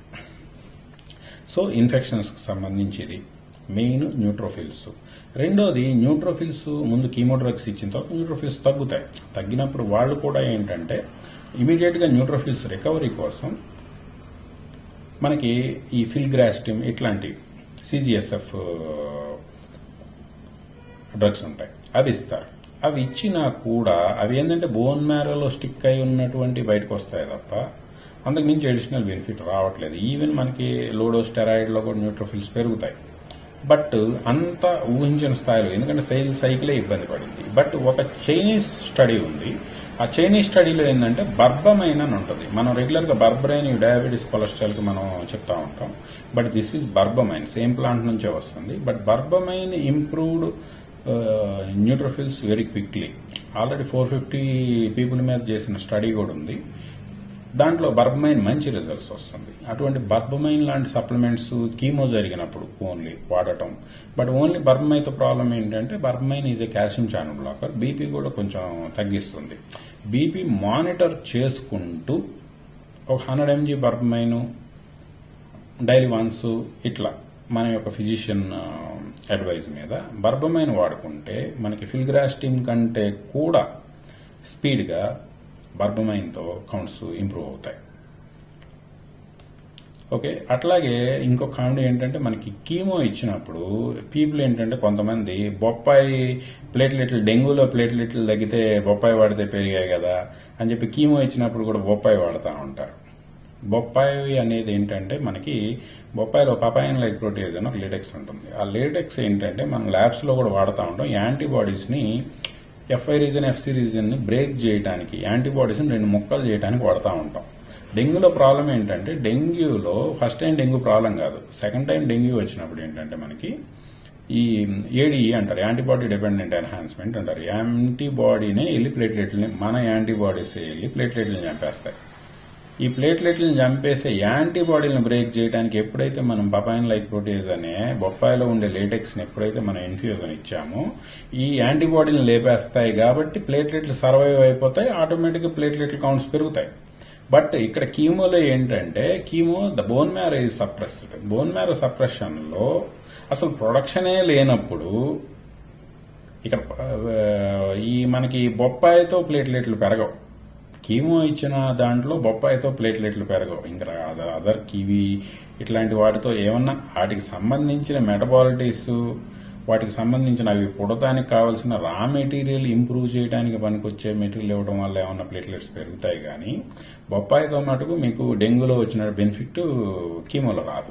సో ఇన్ఫెక్షన్స్కి సంబంధించి ఇది మెయిన్ న్యూట్రోఫిల్స్ రెండోది న్యూట్రోఫిల్స్ ముందు కీమో డ్రగ్స్ ఇచ్చిన తర్వాత న్యూట్రోఫిల్స్ తగ్గుతాయి తగ్గినప్పుడు వాళ్ళు కూడా ఏంటంటే ఇమీడియట్ గా న్యూట్రోఫిల్స్ రికవరీ కోసం మనకి ఈ ఫిల్గ్రాస్టిమ్ ఇట్లాంటి సిజిఎస్ఎఫ్ డ్రగ్స్ ఉంటాయి అవి ఇస్తారు అవి ఇచ్చినా కూడా అవి ఏంటంటే బోన్ మ్యారోలో స్టిక్ అయి ఉన్నటువంటి బయటకు వస్తాయి తప్ప అంతకు మించి అడిషనల్ బెనిఫిట్ రావట్లేదు ఈవెన్ మనకి లోడో స్టెరాయిడ్ లో కూడా న్యూట్రోఫిల్స్ పెరుగుతాయి బట్ అంత ఊహించిన స్థాయిలో ఎందుకంటే సైల్ సైకిలే ఇబ్బంది పడింది బట్ ఒక చైనీస్ స్టడీ ఉంది ఆ చైనీస్ స్టడీలో ఏంటంటే బర్బమైన్ అని ఉంటుంది మనం రెగ్యులర్ గా బర్బరైన్ డయాబెటీస్ కొలెస్ట్రాల్ కి మనం చెప్తా ఉంటాం but this is berbamine same plant నుంచే వస్తుంది but berbamine improved neutrophils very quickly already four fifty people మీద చేసిన స్టడీ కూడా ఉంది దాంట్లో బర్బమైన్ మంచి రిజల్ట్స్ వస్తుంది అటువంటి బర్బమైన్ లాంటి సప్లిమెంట్స్ కీమో జరిగినప్పుడు ఓన్లీ వాడటం బట్ ఓన్లీ బర్బమైన్తో ప్రాబ్లం ఏంటంటే berbamine is a calcium channel blocker BP కూడా కొంచెం తగ్గిస్తుంది బీపీ మానిటర్ చేసుకుంటూ ఒక hundred MG berbamine daily once ఇట్లా మన యొక్క ఫిజిషియన్ అడ్వైజ్ మీద బర్బమైన్ వాడుకుంటే మనకి ఫిల్గ్రాస్టిమ్ కంటే కూడా స్పీడ్గా బర్బమైన్తో కౌంట్స్ ఇంప్రూవ్ అవుతాయి ఓకే అట్లాగే ఇంకో కామెడీ ఏంటంటే మనకి కీమో ఇచ్చినప్పుడు పీపుల్ ఏంటంటే కొంతమంది బొప్పాయి ప్లేట్లెట్లు డెంగ్యూలో ప్లేట్లెట్లు తగ్గితే బొప్పాయి వాడితే పెరిగాయి కదా అని చెప్పి కీమో ఇచ్చినప్పుడు కూడా బొప్పాయి వాడుతూ ఉంటారు బొప్పాయి అనేది ఏంటంటే మనకి బొప్పాయిలో పపాయన్ లైక్ ప్రోటీజ్ అని ఒక లేటెక్స్ ఉంటుంది ఆ లేటెక్స్ ఏంటంటే మనం ల్యాబ్స్ లో కూడా వాడుతూ ఉంటాం యాంటీబాడీస్ ని ఎఫ్ఐ రీజన్ ఎఫ్సి రీజన్ ని బ్రేక్ చేయడానికి యాంటీబాడీస్ ని రెండు ముక్కలు చేయడానికి వాడుతూ ఉంటాం డెంగ్యూలో ప్రాబ్లం ఏంటంటే డెంగ్యూలో ఫస్ట్ టైం డెంగ్యూ ప్రాబ్లం కాదు సెకండ్ టైం డెంగ్యూ వచ్చినప్పుడు ఏంటంటే మనకి ఈ ఏడిఈ అంటారు యాంటీబాడీ డిపెండెంట్ ఎన్హాన్స్మెంట్ అంటారు యాంటీబాడీనే వెళ్ళి ప్లేట్లెట్లని మన యాంటీబాడీస్ వెళ్ళి ప్లేట్లెట్లను చంపేస్తాయి ఈ ప్లేట్లెట్లను చంపేసే యాంటీబాడీలను బ్రేక్ చేయడానికి ఎప్పుడైతే మనం పపాయిన్ లైక్ ప్రోటీజ్ అనే బొప్పాయిలో ఉండే లేటెక్స్ ని ఎప్పుడైతే మనం ఇన్ఫ్యూజన్ ఇచ్చామో ఈ యాంటీబాడీలను లేపేస్తాయి కాబట్టి ప్లేట్లెట్లు సర్వైవ్ అయిపోతాయి ఆటోమేటిక్గా ప్లేట్లెట్ల కౌంట్స్ పెరుగుతాయి బట్ ఇక్కడ కీమోలో ఏంటంటే chemo the bone marrow is suppressed bone marrow suppression లో అసలు ప్రొడక్షనే లేనప్పుడు ఇక్కడ ఆ, ఈ మనకి బొప్పాయితో ప్లేట్లెట్లు పెరగవు కీమో ఇచ్చిన దాంట్లో బొప్పాయితో ప్లేట్లెట్లు పెరగవు ఇంకా అదర్ అదర్ కివి ఇట్లాంటి వాటితో ఏమన్నా వాటికి సంబంధించిన మెటబాలిటీస్ వాటికి సంబంధించిన అవి పుడటానికి కావాల్సిన రా మెటీరియల్ ఇంప్రూవ్ చేయడానికి పనికొచ్చే మెటీరియల్ ఇవ్వడం వల్ల ఏమన్నా ప్లేట్లెట్స్ పెరుగుతాయి కానీ బొప్పాయితో మటుకు మీకు డెంగ్యూలో వచ్చిన బెనిఫిట్ కీమోలో రాదు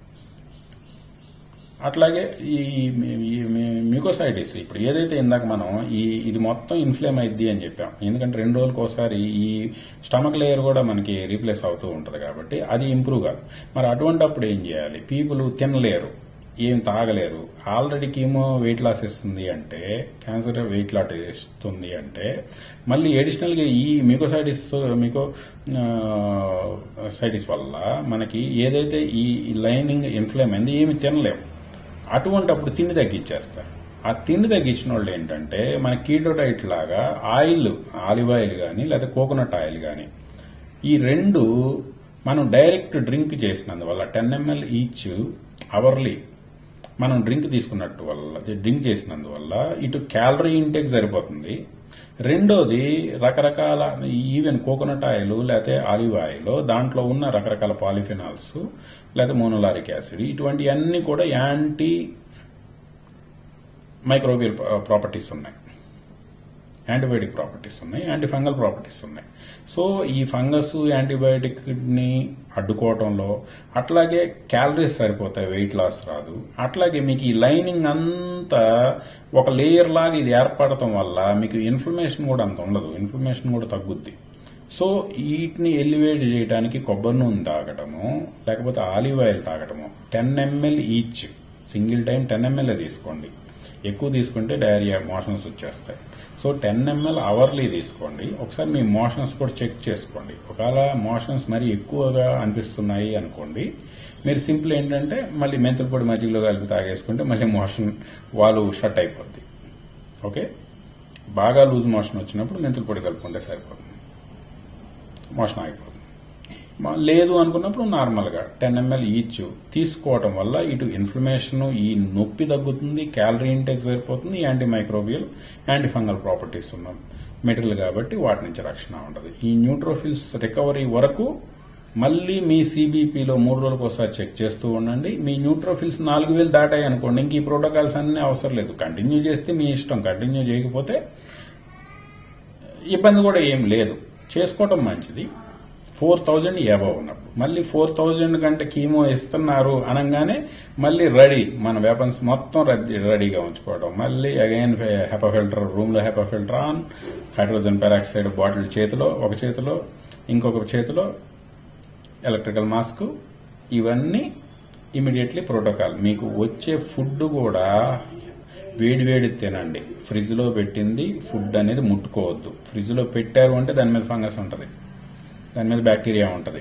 అట్లాగే ఈ మ్యూకోసైటిస్ ఇప్పుడు ఏదైతే ఇందాక మనం ఈ ఇది మొత్తం ఇన్ఫ్లేమ్ అయింది అని చెప్పాం ఎందుకంటే రెండు రోజులకు ఒకసారి ఈ స్టమక్ లేయర్ కూడా మనకి రీప్లేస్ అవుతూ ఉంటుంది కాబట్టి అది ఇంప్రూవ్ కాదు మరి అటువంటప్పుడు ఏం చేయాలి పీపుల్ తినలేరు ఏం తాగలేరు ఆల్రెడీ కీమో వెయిట్ లాస్ ఇస్తుంది అంటే క్యాన్సర్ వెయిట్ లాస్ ఇస్తుంది అంటే మళ్ళీ అడిషనల్ గా ఈ మ్యూకోసైటిస్ మీకో సైటిస్ వల్ల మనకి ఏదైతే ఈ లైనింగ్ ఇన్ఫ్లేమ్ అయింది ఏమి తినలేము అటువంటప్పుడు తిండి తగ్గించేస్తారు ఆ తిండి తగ్గించిన వాళ్ళు ఏంటంటే మన కీటో డైట్ లాగా ఆయిల్ ఆలివ్ ఆయిల్ కానీ లేదా కోకోనట్ ఆయిల్ కానీ ఈ రెండు మనం డైరెక్ట్ డ్రింక్ చేసినందువల్ల టెన్ ఎంఎల్ ఈచ్ అవర్లీ మనం డ్రింక్ తీసుకున్నట్టు వల్ల డ్రింక్ చేసినందువల్ల ఇటు క్యాలరీ ఇంటేక్ సరిపోతుంది రెండోది రకరకాల ఈవెన్ కోకోనట్ ఆయిల్ లేకపోతే ఆలివ్ ఆయిల్ దాంట్లో ఉన్న రకరకాల పాలిఫినాల్స్ లేకపోతే మోనోలారిక్ యాసిడ్ ఇటువంటివన్నీ కూడా యాంటీ మైక్రోబియల్ ప్రాపర్టీస్ ఉన్నాయి యాంటీబయాటిక్ ప్రాపర్టీస్ ఉన్నాయి యాంటీ ఫంగల్ ప్రాపర్టీస్ ఉన్నాయి సో ఈ ఫంగస్ యాంటీబయాటిక్ ని అడ్డుకోవటంలో అట్లాగే క్యాలరీస్ సరిపోతాయి వెయిట్ లాస్ రాదు అట్లాగే మీకు ఈ లైనింగ్ అంతా ఒక లేయర్ లాగా ఇది ఏర్పడటం వల్ల మీకు ఇన్ఫ్లమేషన్ కూడా అంత ఉండదు ఇన్ఫ్లమేషన్ కూడా తగ్గుద్ది సో వీటిని ఎలివేట్ చేయడానికి కొబ్బరి నూనె తాగటము లేకపోతే ఆలివ్ ఆయిల్ తాగటము ten ML each single time ten ML తీసుకోండి ఎక్కువ తీసుకుంటే డైరియా మోషన్స్ వచ్చేస్తాయి సో టెన్ ఎంఎల్ అవర్లీ తీసుకోండి ఒకసారి మీ మోషన్స్ కూడా చెక్ చేసుకోండి ఒకవేళ మోషన్స్ మరీ ఎక్కువగా అనిపిస్తున్నాయి అనుకోండి మీరు సింపుల్ ఏంటంటే మళ్ళీ మెంతుల పొడి మజ్జిగలో కలిపి తాగేసుకుంటే మళ్ళీ మోషన్ వాళ్ళు షట్ అయిపోద్ది ఓకే బాగా లూజ్ మోషన్ వచ్చినప్పుడు మెంతుల పొడి కలుపుకుంటే సరిపోతుంది మోషన్ ఆగిపోతుంది మా- లేదు అనుకున్నప్పుడు నార్మల్గా టెన్ ఎంఎల్ ఈచ్ తీసుకోవటం వల్ల ఇటు ఇన్ఫ్లమేషన్ ఈ నొప్పి తగ్గుతుంది క్యాలరీ ఇంటేక్ సరిపోతుంది anti microbial anti fungal properties ఉన్న మెటీరియల్ కాబట్టి వాటి నుంచి రక్షణ ఉంటుంది ఈ న్యూట్రోఫిల్స్ రికవరీ వరకు మళ్ళీ మీ సిబిపిలో మూడు రోజులకు ఒకసారి చెక్ చేస్తూ ఉండండి మీ న్యూట్రోఫిల్స్ నాలుగు వేలు దాటాయి అనుకోండి ఇంక ఈ ప్రోటోకాల్స్ అన్నీ అవసరం లేదు కంటిన్యూ చేస్తే మీ ఇష్టం కంటిన్యూ చేయకపోతే ఇబ్బంది కూడా ఏం లేదు చేసుకోవటం మంచిది ఫోర్ థౌజండ్ అబవ్ ఉన్నప్పుడు మళ్ళీ ఫోర్ థౌజండ్ కంటే కీమో ఇస్తున్నారు అనగానే మళ్ళీ రెడీ మన వెపన్స్ మొత్తం రెడీ- రెడీగా ఉంచుకోవడం మళ్ళీ అగైన్ హెపా ఫిల్టర్ రూమ్ లో HEPA filter on hydrogen peroxide bottle చేతిలో ఒక చేతిలో ఇంకొక చేతిలో ఎలక్ట్రికల్ మాస్క్ ఇవన్నీ ఇమీడియట్లీ ప్రోటోకాల్ మీకు వచ్చే ఫుడ్ కూడా వేడి వేడి తినండి ఫ్రిడ్జ్ లో పెట్టింది ఫుడ్ అనేది ముట్టుకోవద్దు ఫ్రిడ్జ్ లో పెట్టారు అంటే దాని మీద ఫంగస్ ఉంటుంది దాని మీద బ్యాక్టీరియా ఉంటుంది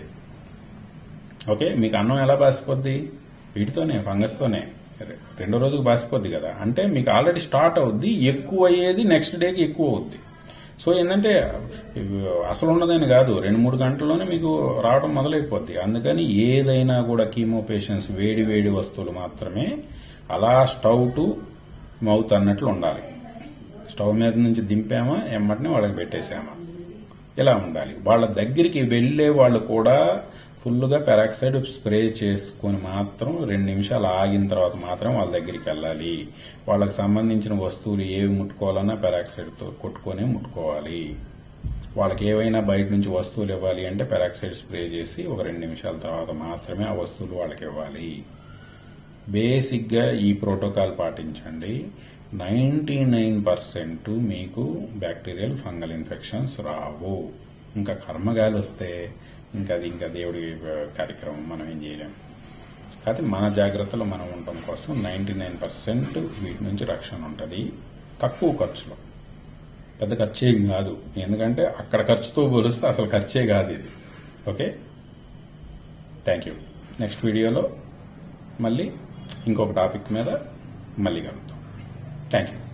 ఓకే మీకు అన్నం ఎలా బాసిపోద్ది వీటితోనే ఫంగస్తోనే రె- రెండో రోజుకు బాసిపోద్ది కదా అంటే మీకు ఆల్రెడీ స్టార్ట్ అవుద్ది ఎక్కువ అయ్యేది నెక్స్ట్ డేకి ఎక్కువ అవుద్ది సో ఏంటంటే ఇవి అసలు ఉన్నదని కాదు రెండు మూడు గంటల్లోనే మీకు రావడం మొదలైపోద్ది అందుకని ఏదైనా కూడా కీమో పేషెంట్స్ వేడి వేడి వస్తువులు మాత్రమే అలా స్టవ్ టు మౌత్ అన్నట్లు ఉండాలి స్టవ్ మీద నుంచి దింపామా ఎమ్మటిని వాళ్ళకి పెట్టేసామా ఇలా ఉండాలి వాళ్ళ దగ్గరికి వెళ్లే వాళ్ళు కూడా ఫుల్గా పెరాక్సైడ్ స్ప్రే చేసుకొని మాత్రం రెండు నిమిషాలు ఆగిన తర్వాత మాత్రం వాళ్ళ దగ్గరికి వెళ్ళాలి వాళ్ళకి సంబంధించిన వస్తువులు ఏవి ముట్టుకోవాలన్నా పెరాక్సైడ్తో కొట్టుకొని ముట్టుకోవాలి వాళ్ళకి ఏవైనా బయట నుంచి వస్తువులు ఇవ్వాలి అంటే పెరాక్సైడ్ స్ప్రే చేసి ఒక రెండు నిమిషాల తర్వాత మాత్రమే ఆ వస్తువులు వాళ్ళకి ఇవ్వాలి బేసిక్గా ఈ ప్రోటోకాల్ పాటించండి నైంటీ నైన్ పర్సెంట్ మీకు బ్యాక్టీరియల్ ఫంగల్ ఇన్ఫెక్షన్స్ రావు ఇంకా కర్మగాలి వస్తే ఇంకా అది ఇంకా దేవుడి కార్యక్రమం మనం ఏం చేయలేం కాకపోతే మన జాగ్రత్తలో మనం ఉండటం కోసం నైంటీ నైన్ పర్సెంట్ వీటి నుంచి రక్షణ ఉంటుంది తక్కువ ఖర్చులో పెద్ద ఖర్చు ఏం కాదు ఎందుకంటే అక్కడ ఖర్చుతో పోలిస్తే అసలు ఖర్చే కాదు ఇది ఓకే థ్యాంక్ యూ నెక్స్ట్ వీడియోలో మళ్ళీ ఇంకొక టాపిక్ మీద మళ్ళీ కలుద్దాం థ్యాంక్ యూ